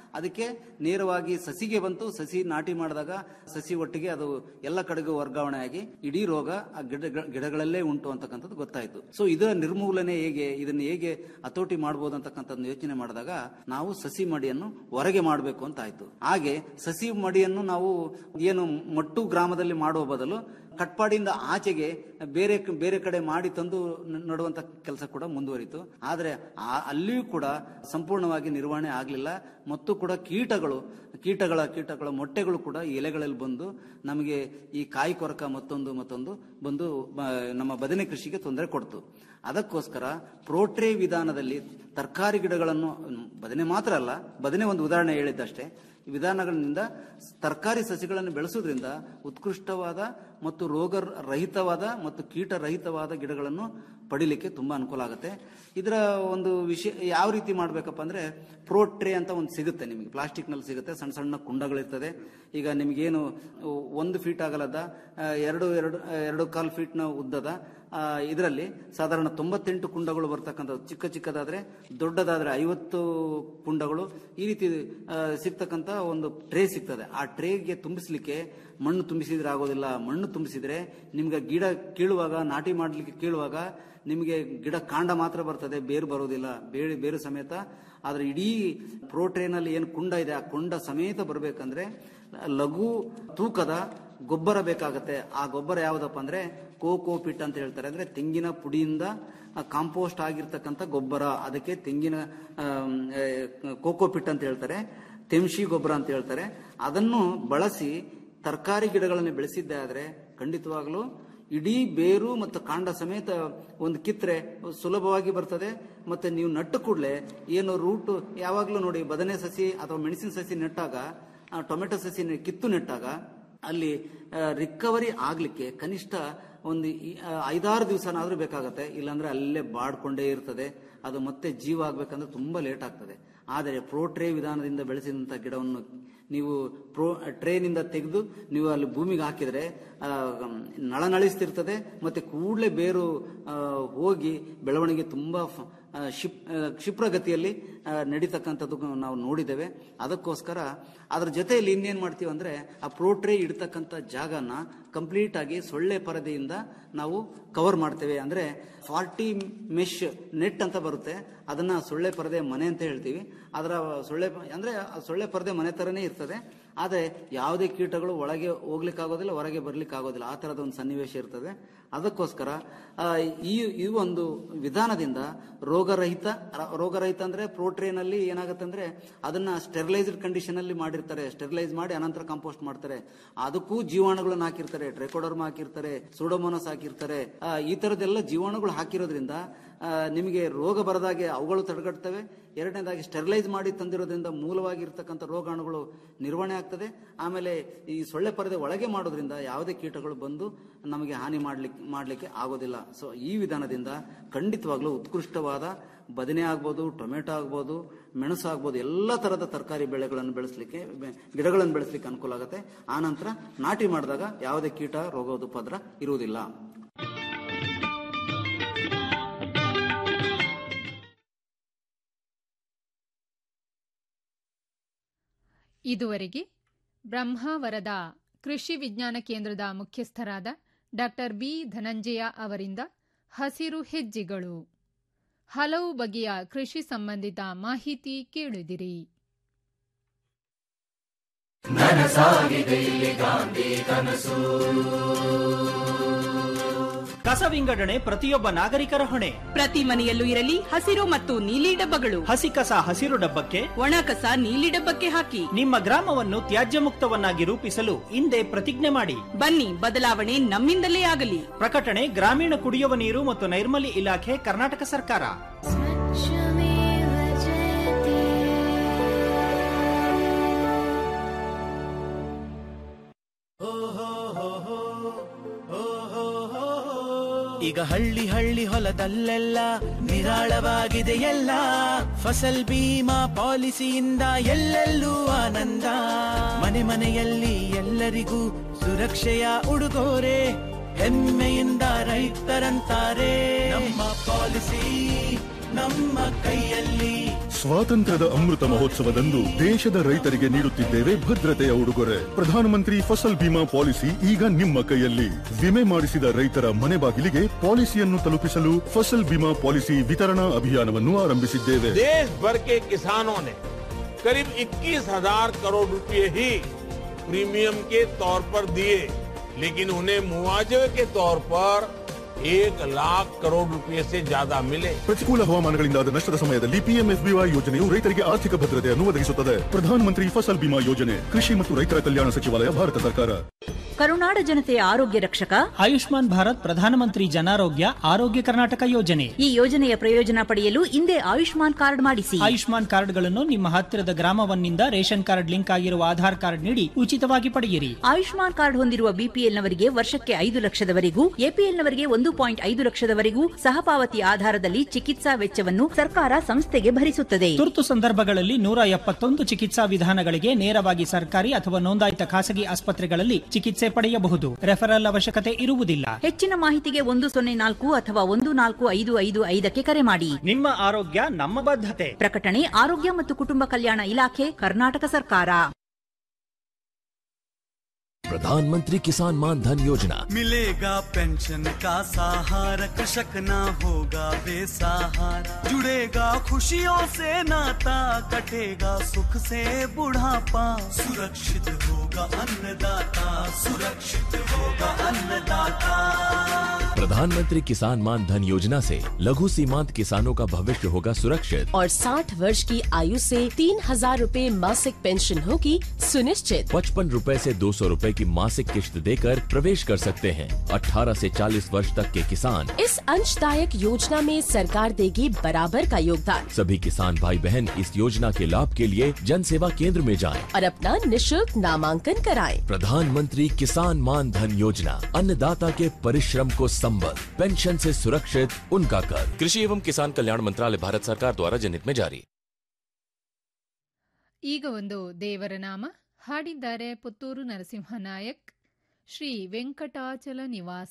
ಅದಕ್ಕೆ ನೇರವಾಗಿ ಸಸಿಗೆ ಬಂತು ಸಸಿ ನಾಟಿ ಮಾಡಿದಾಗ ಸಸಿ ಒಟ್ಟಿಗೆ ಅದು ಎಲ್ಲ ಕಡೆಗೂ ವರ್ಗಾವಣೆ ಆಗಿ ಇಡೀ ರೋಗ ಆ ಗಿಡ ಗಿಡಗಳಲ್ಲೇ ಉಂಟು ಅಂತಕ್ಕಂಥದ್ದು ಗೊತ್ತಾಯ್ತು ಸೊ ಇದರ ನಿರ್ಮೂಲನೆ ಹೇಗೆ ಇದನ್ನು ಹೇಗೆ ಹತೋಟಿ ಮಾಡಬಹುದು ಅಂತಕ್ಕಂಥದ್ದು ಯೋಚನೆ ಮಾಡಿದಾಗ ನಾವು ಸಸಿ ಮಡಿಯನ್ನು ಹೊರಗೆ ಮಾಡಬೇಕು ಅಂತ ಆಯ್ತು ಹಾಗೆ ಸಸಿ ಮಡಿಯನ್ನು ನಾವು ಏನು ಮಟ್ಟು ಗ್ರಾಮದಲ್ಲಿ ಮಾಡುವ ಬದಲು ಕಟ್ಪಾಡಿಯಿಂದ ಆಚೆಗೆ ಬೇರೆ ಬೇರೆ ಕಡೆ ಮಾಡಿ ತಂದು ನ- ನಡುವಂತ ಕೆಲಸ ಕೂಡ ಮುಂದುವರಿತು ಆದರೆ ಆ- ಅಲ್ಲಿಯೂ ಕೂಡ ಸಂಪೂರ್ಣವಾಗಿ ನಿರ್ವಹಣೆ ಆಗಲಿಲ್ಲ ಮತ್ತು ಕೂಡ ಕೀಟಗಳು ಕೀಟಗಳ ಕೀಟಗಳ ಮೊಟ್ಟೆಗಳು ಕೂಡ ಈ ಎಲೆಗಳಲ್ಲಿ ಬಂದು ನಮಗೆ ಈ ಕಾಯಿ ಕೊರಕ ಮತ್ತೊಂದು ಮತ್ತೊಂದು ಬಂದು ಬ- ನಮ್ಮ ಬದನೆ ಕೃಷಿಗೆ ತೊಂದರೆ ಕೊಡ್ತು ಅದಕ್ಕೋಸ್ಕರ ಪ್ರೋಟ್ರೇ ವಿಧಾನದಲ್ಲಿ ತರಕಾರಿ ಗಿಡಗಳನ್ನು ಮ್, ಬದನೆ ಮಾತ್ರ ಅಲ್ಲ ಬದನೆ ಒಂದು ಉದಾಹರಣೆ ಹೇಳಿದ್ದಷ್ಟೇ ಈ ವಿಧಾನಗಳಿಂದ ತರಕಾರಿ ಸಸಿಗಳನ್ನು ಬೆಳೆಸೋದ್ರಿಂದ ಉತ್ಕೃಷ್ಟವಾದ ಮತ್ತು ರೋಗ ರಹಿತವಾದ ಮತ್ತು ಕೀಟರಹಿತವಾದ ಗಿಡಗಳನ್ನು ಪಡಿಲಿಕ್ಕೆ ತುಂಬಾ ಅನುಕೂಲ ಆಗುತ್ತೆ ಇದರ ಒಂದು ವಿಷಯ ಯಾವ ರೀತಿ ಮಾಡ್ಬೇಕಪ್ಪ ಅಂದ್ರೆ ಪ್ರೋಟ್ರೇ ಅಂತ ಒಂದು ಸಿಗುತ್ತೆ ನಿಮಗೆ ಪ್ಲಾಸ್ಟಿಕ್ ನಲ್ಲಿ ಸಿಗುತ್ತೆ ಸಣ್ಣ ಸಣ್ಣ ಕುಂಡಗಳಿರ್ತದೆ ಈಗ ನಿಮಗೇನು ಒಂದು ಫೀಟ್ ಆಗಲದ ಆ, ಎರಡು ಎರಡು ಎರಡು ಕಾಲು ಫೀಟ್ನ ಉದ್ದದ ಇದರಲ್ಲಿ ಸಾಧಾರಣ ತೊಂಬತ್ತೆಂಟು ಕುಂಡಗಳು ಬರ್ತಕ್ಕಂಥದ್ದು ಚಿಕ್ಕ ಚಿಕ್ಕದಾದ್ರೆ ದೊಡ್ಡದಾದ್ರೆ ಐವತ್ತು ಕುಂಡಗಳು ಈ ರೀತಿ ಆ, ಸಿಗ್ತಕ್ಕಂಥ ಒಂದು ಟ್ರೇ ಸಿಗ್ತದೆ ಆ ಟ್ರೇಗೆ ತುಂಬಿಸ್ಲಿಕ್ಕೆ ಮಣ್ಣು ತುಂಬಿಸಿದ್ರೆ ಆಗೋದಿಲ್ಲ ಮಣ್ಣು ತುಂಬಿಸಿದ್ರೆ ನಿಮ್ಗೆ ಗಿಡ ಕೀಳುವಾಗ ನಾಟಿ ಮಾಡ್ಲಿಕ್ಕೆ ಕೀಳುವಾಗ ನಿಮಗೆ ಗಿಡ ಕಾಂಡ ಮಾತ್ರ ಬರ್ತದೆ ಬೇರು ಬರೋದಿಲ್ಲ ಬೇರೆ ಬೇರು ಸಮೇತ ಆದ್ರೆ ಇಡೀ ಪ್ರೋಟ್ರೇನಲ್ಲಿ ಏನು ಕುಂಡ ಇದೆ ಆ ಕುಂಡ ಸಮೇತ ಬರಬೇಕಂದ್ರೆ ಲಘು ತೂಕದ ಗೊಬ್ಬರ ಬೇಕಾಗತ್ತೆ ಆ ಗೊಬ್ಬರ ಯಾವುದಪ್ಪ ಅಂದ್ರೆ ಕೋಕೋ ಪಿಟ್ ಅಂತ ಹೇಳ್ತಾರೆ ಅಂದ್ರೆ ತೆಂಗಿನ ಪುಡಿಯಿಂದ ಕಾಂಪೋಸ್ಟ್ ಆಗಿರ್ತಕ್ಕಂಥ ಗೊಬ್ಬರ ಅದಕ್ಕೆ ತೆಂಗಿನ ಆಮ್, ಏ, ಕೋಕೋ ಪಿಟ್ ಅಂತ ಹೇಳ್ತಾರೆ ತೆಂಶಿ ಗೊಬ್ಬರ ಅಂತ ಹೇಳ್ತಾರೆ ಅದನ್ನು ಬಳಸಿ ತರಕಾರಿ ಗಿಡಗಳನ್ನು ಬೆಳೆಸಿದ್ದೆ ಆದ್ರೆ ಖಂಡಿತವಾಗ್ಲೂ ಇಡೀ ಬೇರು ಮತ್ತು ಕಾಂಡ ಸಮೇತ ಒಂದು ಕಿತ್ರೆ ಸುಲಭವಾಗಿ ಬರ್ತದೆ ಮತ್ತೆ ನೀವು ನಟ್ಟು ಕೂಡಲೇ ಏನು ರೂಟ್ ಯಾವಾಗಲೂ ನೋಡಿ ಬದನೆ ಸಸಿ ಅಥವಾ ಮೆಣಸಿನ ಸಸಿ ನೆಟ್ಟಾಗ ಆ, ಟೊಮೆಟೊ ಸಸಿ ನೆ- ಕಿತ್ತು ನೆಟ್ಟಾಗ ಅಲ್ಲಿ ರಿಕವರಿ ಆಗ್ಲಿಕ್ಕೆ ಕನಿಷ್ಠ ಒಂದು ಈ- ಆ, ಐದಾರು ದಿವಸನಾದ್ರೂ ಬೇಕಾಗತ್ತೆ ಇಲ್ಲಾಂದ್ರೆ ಅಲ್ಲೇ ಬಾಡ್ಕೊಂಡೇ ಇರ್ತದೆ ಅದು ಮತ್ತೆ ಜೀವ ಆಗ್ಬೇಕಂದ್ರೆ ತುಂಬಾ ಲೇಟ್ ಆಗ್ತದೆ ಆದರೆ ಪ್ರೋಟ್ರೇ ವಿಧಾನದಿಂದ ಬೆಳೆಸಿದಂತ ಗಿಡವನ್ನು ನೀವು ಪ್ರೋ ಟ್ರೇನಿಂದ ತೆಗೆದು ನೀವು ಅಲ್ಲಿ ಭೂಮಿಗೆ ಹಾಕಿದ್ರೆ ಆ, ನಳನಳಿಸ್ತಿರ್ತದೆ ಮತ್ತೆ ಕೂಡಲೇ ಬೇರು ಆ, ಹೋಗಿ ಬೆಳವಣಿಗೆ ತುಂಬಾ ಫ- ಆ, ಶಿಪ್ ಆ, ಕ್ಷಿಪ್ರಗತಿಯಲ್ಲಿ ಆ, ನಡೀತಕ್ಕಂಥದ್ದು ನಾವು ನೋಡಿದ್ದೇವೆ ಅದಕ್ಕೋಸ್ಕರ ಅದ್ರ ಜೊತೆಯಲ್ಲಿ ಇನ್ನೇನ್ ಮಾಡ್ತೀವಿ ಅಂದ್ರೆ ಆ ಪ್ರೋಟ್ರೇ ಇಡ್ತಕ್ಕಂಥ ಜಾಗನ ಕಂಪ್ಲೀಟ್ ಆಗಿ ಸೊಳ್ಳೆ ಪರದೆಯಿಂದ ನಾವು ಕವರ್ ಮಾಡ್ತೇವೆ ಅಂದ್ರೆ ಫಾರ್ಟಿ ಮೆಶ್ ನೆಟ್ ಅಂತ ಬರುತ್ತೆ ಅದನ್ನ ಸೊಳ್ಳೆ ಪರದೆ ಮನೆ ಅಂತ ಹೇಳ್ತೀವಿ ಅದರ ಸೊಳ್ಳೆ ಅಂದ್ರೆ ಆ ಸೊಳ್ಳೆ ಪರದೆ ಮನೆ ತರನೇ ಇರ್ತದೆ ಆದರೆ ಯಾವುದೇ ಕೀಟಗಳು ಒಳಗೆ ಹೋಗ್ಲಿಕ್ಕೆ ಆಗೋದಿಲ್ಲ ಹೊರಗೆ ಬರ್ಲಿಕ್ಕೆ ಆಗೋದಿಲ್ಲ ಆ ತರದ ಒಂದು ಸನ್ನಿವೇಶ ಇರ್ತದೆ ಅದಕ್ಕೋಸ್ಕರ ಆ, ಈ ಈ ಒಂದು ವಿಧಾನದಿಂದ ರೋಗರಹಿತ ರ- ರೋಗರಹಿತ ಅಂದ್ರೆ ಪ್ರೋಟ್ರೇನಲ್ಲಿ ಏನಾಗುತ್ತೆ ಅಂದ್ರೆ ಅದನ್ನ ಸ್ಟೆರಿಲೈಸ್ಡ್ ಕಂಡೀಷನ್ ಅಲ್ಲಿ ಮಾಡಿರ್ತಾರೆ ಸ್ಟೆರಿಲೈಸ್ ಮಾಡಿ ಅನಂತರ ಕಾಂಪೋಸ್ಟ್ ಮಾಡ್ತಾರೆ ಅದಕ್ಕೂ ಜೀವಾಣುಗಳನ್ನ ಹಾಕಿರ್ತಾರೆ ಟ್ರೆಕೋಡರ್ಮ ಹಾಕಿರ್ತಾರೆ ಸೂಡೋಮೋನಸ್ ಹಾಕಿರ್ತಾರೆ ಆ, ಈ ತರದೆಲ್ಲ ಜೀವಾಣುಗಳು ಹಾಕಿರೋದ್ರಿಂದ ಆ, ನಿಮಗೆ ರೋಗ ಬರದಾಗೆ ಅವುಗಳು ತಡೆಗಟ್ತವೆ ಎರಡನೇದಾಗಿ ಸ್ಟೆರಿಲೈಸ್ ಮಾಡಿ ತಂದಿರೋದ್ರಿಂದ ಮೂಲವಾಗಿರ್ತಕ್ಕಂಥ ರೋಗಾಣುಗಳು ನಿರ್ವಹಣೆ ಆಗ್ತದೆ ಆಮೇಲೆ ಈ ಸೊಳ್ಳೆ ಪರದೆ ಒಳಗೆ ಮಾಡೋದ್ರಿಂದ ಯಾವುದೇ ಕೀಟಗಳು ಬಂದು ನಮಗೆ ಹಾನಿ ಮಾಡ್ಲಿಕ್ಕೆ ಮಾಡ್ಲಿಕ್ಕೆ ಆಗೋದಿಲ್ಲ ಸೊ ಈ ವಿಧಾನದಿಂದ ಖಂಡಿತವಾಗ್ಲೂ ಉತ್ಕೃಷ್ಟವಾದ ಬದನೆ ಆಗ್ಬೋದು ಟೊಮೆಟೊ ಆಗ್ಬೋದು ಮೆಣಸು ಆಗ್ಬೋದು ಎಲ್ಲ ತರದ ತರಕಾರಿ ಬೆಳೆಗಳನ್ನು ಬೆಳೆಸಲಿಕ್ಕೆ ಬೆ- ಗಿಡಗಳನ್ನು ಬೆಳೆಸಲಿಕ್ಕೆ ಅನುಕೂಲ ಆಗುತ್ತೆ ಆನಂತರ ನಾಟಿ ಮಾಡಿದಾಗ ಯಾವುದೇ ಕೀಟ ರೋಗೋಪದ್ರ ಇರುವುದಿಲ್ಲ ಇದುವರೆಗೆ ಬ್ರಹ್ಮಾವರದ ಕೃಷಿ ವಿಜ್ಞಾನ ಕೇಂದ್ರದ ಮುಖ್ಯಸ್ಥರಾದ ಡಾಕ್ಟರ್ ಬಿ ಧನಂಜಯ ಅವರಿಂದ ಹಸಿರು ಹೆಜ್ಜೆಗಳು ಹಲವು ಬಗೆಯ ಕೃಷಿ ಸಂಬಂಧಿತ ಮಾಹಿತಿ ಕೇಳಿದಿರಿ ನನಸಾಗಿದೆ ಇಲ್ಲಿ ಗಾಂಧಿ ಕನಸು ಕಸ ವಿಂಗಡಣೆ ಪ್ರತಿಯೊಬ್ಬ ನಾಗರಿಕರ ಹೊಣೆ ಪ್ರತಿ ಮನೆಯಲ್ಲೂ ಇರಲಿ ಹಸಿರು ಮತ್ತು ನೀಲಿ ಡಬ್ಬಗಳು ಹಸಿ ಕಸ ಹಸಿರು ಡಬ್ಬಕ್ಕೆ ಒಣ ಕಸ ನೀಲಿ ಡಬ್ಬಕ್ಕೆ ಹಾಕಿ ನಿಮ್ಮ ಗ್ರಾಮವನ್ನು ತ್ಯಾಜ್ಯ ಮುಕ್ತವನ್ನಾಗಿ ರೂಪಿಸಲು ಹಿಂದೆ ಪ್ರತಿಜ್ಞೆ ಮಾಡಿ ಬನ್ನಿ ಬದಲಾವಣೆ ನಮ್ಮಿಂದಲೇ ಆಗಲಿ ಪ್ರಕಟಣೆ ಗ್ರಾಮೀಣ ಕುಡಿಯುವ ನೀರು ಮತ್ತು ನೈರ್ಮಲ್ಯ ಇಲಾಖೆ ಕರ್ನಾಟಕ ಸರ್ಕಾರ ಈಗ ಹಳ್ಳಿ ಹಳ್ಳಿ ಹೊಲದಲ್ಲೆಲ್ಲ ನಿರಾಳವಾಗಿದೆ ಎಲ್ಲ ಫಸಲ್ ಬೀಮಾ ಪಾಲಿಸಿಯಿಂದ ಎಲ್ಲೆಲ್ಲೂ ಆನಂದ ಮನೆ ಮನೆಯಲ್ಲಿ ಎಲ್ಲರಿಗೂ ಸುರಕ್ಷೆಯ ಉಡುಗೊರೆ ಹೆಮ್ಮೆಯಿಂದ ರೈತರಂತಾರೆ ನಮ್ಮ ಪಾಲಿಸಿ ನಮ್ಮ ಕೈಯಲ್ಲಿ ಸ್ವಾತಂತ್ರ್ಯದ ಅಮೃತ ಮಹೋತ್ಸವದಂದು ದೇಶದ ರೈತರಿಗೆ ನೀಡುತ್ತಿದ್ದೇವೆ ಭದ್ರತೆಯ ಉಡುಗೊರೆ ಪ್ರಧಾನಮಂತ್ರಿ ಫಸಲ್ ಬಿಮಾ ಪಾಲಿಸಿ ಈಗ ನಿಮ್ಮ ಕೈಯಲ್ಲಿ ವಿಮೆ ಮಾಡಿಸಿದ ರೈತರ ಮನೆ ಬಾಗಿಲಿಗೆ ಪಾಲಿಸಿಯನ್ನು ತಲುಪಿಸಲು ಫಸಲ್ ಬಿಮಾ ಪಾಲಿಸಿ ವಿತರಣಾ ಅಭಿಯಾನವನ್ನು ಆರಂಭಿಸಿದ್ದೇವೆ देश भर के किसानों ने करीब 21,000 करोड़ रुपए ही प्रीमियम के तौर पर दिए लेकिन उन्हें मुआवजे के तौर पर एक लाख करोड़ रुपए से ज्यादा मिले ಪ್ರತಿಕೂಲ ಹವಾಮಾನಗಳಿಂದಾದ ನಷ್ಟದ ಸಮಯದಲ್ಲಿ ಪಿಎಂಎಫ್ಬಿವೈ ಯೋಜನೆಯು ರೈತರಿಗೆ ಆರ್ಥಿಕ ಭದ್ರತೆಯನ್ನು ಒದಗಿಸುತ್ತದೆ ಪ್ರಧಾನಮಂತ್ರಿ ಫಸಲ್ ಬಿಮಾ ಯೋಜನೆ ಕೃಷಿ ಮತ್ತು ರೈತರ ಕಲ್ಯಾಣ ಸಚಿವಾಲಯ ಭಾರತ ಸರ್ಕಾರ ಕರುನಾಡ ಜನತೆಯ ಆರೋಗ್ಯ ರಕ್ಷಕ ಆಯುಷ್ಮಾನ್ ಭಾರತ್ ಪ್ರಧಾನಮಂತ್ರಿ ಜನಾರೋಗ್ಯ ಆರೋಗ್ಯ ಕರ್ನಾಟಕ ಯೋಜನೆ ಈ ಯೋಜನೆಯ ಪ್ರಯೋಜನ ಪಡೆಯಲು ಹಿಂದೆ ಆಯುಷ್ಮಾನ್ ಕಾರ್ಡ್ ಮಾಡಿಸಿ ಆಯುಷ್ಮಾನ್ ಕಾರ್ಡ್ಗಳನ್ನು ನಿಮ್ಮ ಹತ್ತಿರದ ಗ್ರಾಮವನ್ನಿಂದ ರೇಷನ್ ಕಾರ್ಡ್ ಲಿಂಕ್ ಆಗಿರುವ ಆಧಾರ್ ಕಾರ್ಡ್ ನೀಡಿ ಉಚಿತವಾಗಿ ಪಡೆಯಿರಿ ಆಯುಷ್ಮಾನ್ ಕಾರ್ಡ್ ಹೊಂದಿರುವ ಬಿಪಿಎಲ್ನವರಿಗೆ ವರ್ಷಕ್ಕೆ ಐದು ಲಕ್ಷದವರೆಗೂ ಎಪಿಎಲ್ನವರಿಗೆ ಒಂದು ಪಾಯಿಂಟ್ ಐದು ಲಕ್ಷದವರೆಗೂ ಸಹಪಾವತಿ ಆಧಾರದಲ್ಲಿ ಚಿಕಿತ್ಸಾ ವೆಚ್ಚವನ್ನು ಸರ್ಕಾರ ಸಂಸ್ಥೆಗೆ ಭರಿಸುತ್ತದೆ ತುರ್ತು ಸಂದರ್ಭಗಳಲ್ಲಿ ನೂರ ಎಪ್ಪತ್ತೊಂದು ಚಿಕಿತ್ಸಾ ವಿಧಾನಗಳಿಗೆ ನೇರವಾಗಿ ಸರ್ಕಾರಿ ಅಥವಾ ನೋಂದಾಯಿತ ಖಾಸಗಿ ಆಸ್ಪತ್ರೆಗಳಲ್ಲಿ ಚಿಕಿತ್ಸೆ ಪಡೆಯಬಹುದು ರೆಫರಲ್ ಅವಶ್ಯಕತೆ ಇರುವುದಿಲ್ಲ ಹೆಚ್ಚಿನ ಮಾಹಿತಿಗೆ ಒಂದು ಸೊನ್ನೆ ನಾಲ್ಕು ಅಥವಾ ಒಂದು ನಾಲ್ಕು ಐದು ಐದು ಐದಕ್ಕೆ ಕರೆ ಮಾಡಿ ನಿಮ್ಮ ಆರೋಗ್ಯ ನಮ್ಮ ಬದ್ಧತೆ ಪ್ರಕಟಣೆ ಆರೋಗ್ಯ ಮತ್ತು ಕುಟುಂಬ ಕಲ್ಯಾಣ ಇಲಾಖೆ ಕರ್ನಾಟಕ ಸರ್ಕಾರ प्रधानमंत्री किसान मान धन योजना मिलेगा पेंशन का सहारा कृषक ना होगा बेसहारा जुड़ेगा खुशियों से नाता कटेगा सुख से बुढ़ापा सुरक्षित होगा अन्नदाता सुरक्षित होगा अन्नदाता प्रधानमंत्री किसान मान धन योजना से लघु सीमांत किसानों का भविष्य होगा सुरक्षित और 60 वर्ष की आयु से तीन हजार रूपए मासिक पेंशन होगी सुनिश्चित पचपन रूपए से दो सौ रूपए की मासिक किश्त देकर प्रवेश कर सकते हैं 18 से 40 वर्ष तक के किसान इस अंशदायक योजना में सरकार देगी बराबर का योगदान सभी किसान भाई बहन इस योजना के लाभ के लिए जन सेवा केंद्र में जाएं। और अपना निशुल्क नामांकन कराएं। प्रधानमंत्री किसान मान धन योजना अन्नदाता के परिश्रम को संबल पेंशन से सुरक्षित उनका कर कृषि एवं किसान कल्याण मंत्रालय भारत सरकार द्वारा जनहित में जारी ಈಗ ಒಂದು ದೇವರ ನಾಮ ಹಾಡಿದ್ದಾರೆ ಪುತ್ತೂರು ನರಸಿಂಹ ನಾಯಕ್ ಶ್ರೀ ವೆಂಕಟಾಚಲ ನಿವಾಸ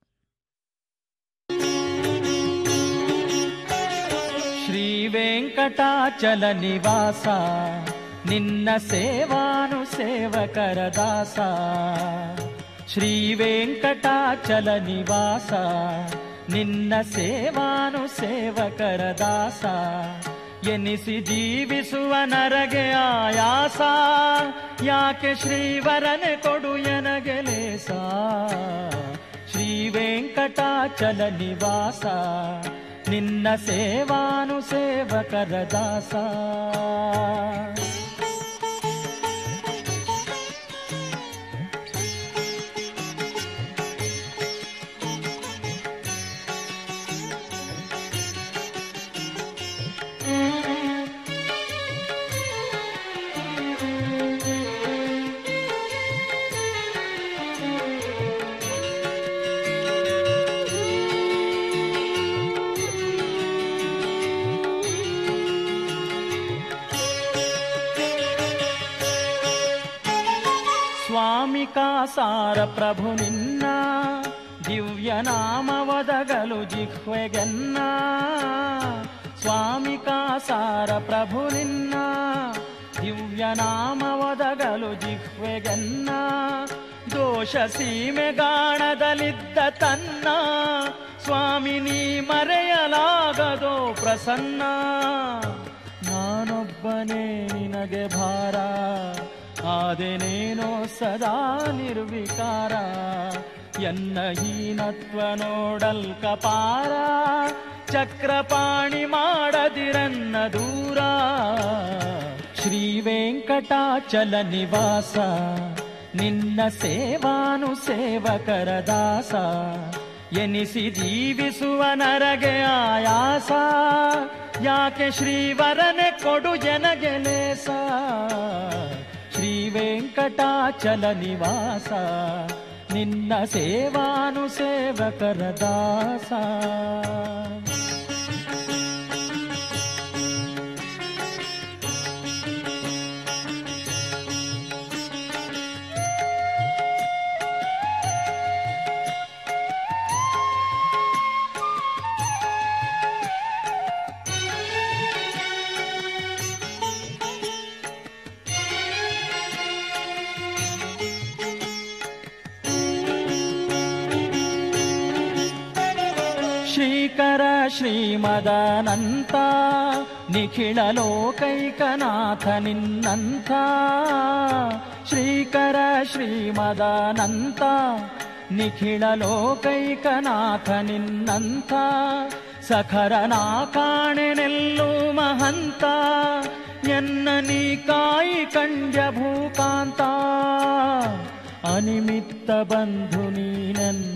ಶ್ರೀ ವೆಂಕಟಾಚಲ ನಿವಾಸ ನಿನ್ನ ಸೇವಾನು ಸೇವಕರ ದಾಸ ಶ್ರೀ ವೆಂಕಟಾಚಲ ನಿವಾಸ ನಿನ್ನ ಸೇವಾನು ಸೇವಕರ ದಾಸ ಎನಿಸಿ ಜೀವಿಸುವ ನರಗೆ ಆಯಾಸ ಯಾಕೆ ಶ್ರೀವರನೆ ಕೊಡು ಎನಗೆ ಲೇಸ ಶ್ರೀ ವೆಂಕಟಾಚಲ ನಿವಾಸ ನಿನ್ನ ಸೇವಾನು ಸೇವಕರ ದಾಸ ಸ್ವಾಮಿ ಕಾಸಾರ ಪ್ರಭು ನಿನ್ನ ದಿವ್ಯ ನಾಮ ಒದಗಲು ಜಿಹ್ವೆಗೆನ್ನ ಸ್ವಾಮಿ ಕಾಸಾರ ಪ್ರಭು ನಿನ್ನ ದಿವ್ಯ ನಾಮ ಒದಗಲು ಜಿಹ್ವೆಗೆನ್ನ ದೋಷ ಸೀಮೆಗಾಣದಲ್ಲಿದ್ದ ತನ್ನ ಸ್ವಾಮಿ ನೀ ಮರೆಯಲಾಗದೋ ಪ್ರಸನ್ನ ನಾನೊಬ್ಬನೇ ನಿನಗೆ ಭಾರ ಆದೆನೇನೋ ಸದಾ ನಿರ್ವಿಕಾರ ಎನ್ನ ಹೀನತ್ವ ನೋಡಲ್ ಕಪಾರ ಚಕ್ರಪಾಣಿ ಮಾಡದಿರನ್ನ ದೂರ ಶ್ರೀ ವೆಂಕಟಾಚಲ ನಿವಾಸ ನಿನ್ನ ಸೇವಾನು ಸೇವಕರ ದಾಸ ಎನಿಸಿ ಜೀವಿಸುವ ನರಗೆ ಆಯಾಸ ಯಾಕೆ ಶ್ರೀವರನೆ ಕೊಡು ಜನಗೆ ಲೇಸ ಶ್ರೀ ವೆಂಕಟಾಚಲ ನಿವಾಸ ನಿನ್ನ ಸೇವಾನು ಸೇವಕರ ದಾಸ ಶ್ರೀಕರ ಶ್ರೀಮದನಂತ ನಿಖಿಳ ಲೋಕೈಕನಾಥ ನಿನ್ನಂಥ ಶ್ರೀಕರ ಶ್ರೀಮದನಂತ ನಿಖಿಳ ಲೋಕೈಕನಾಥ ನಿನ್ನಂಥ ಸಖರನ ಕಾಣೆನೆಲ್ಲು ಮಹಂತ ಎನ್ನ ನೀ ಕಾಯಿ ಕಂಡ್ಯ ಭೂಕಾಂತ ಅನಿಮಿತ್ತ ಬಂಧು ನೀನೆನ್ನ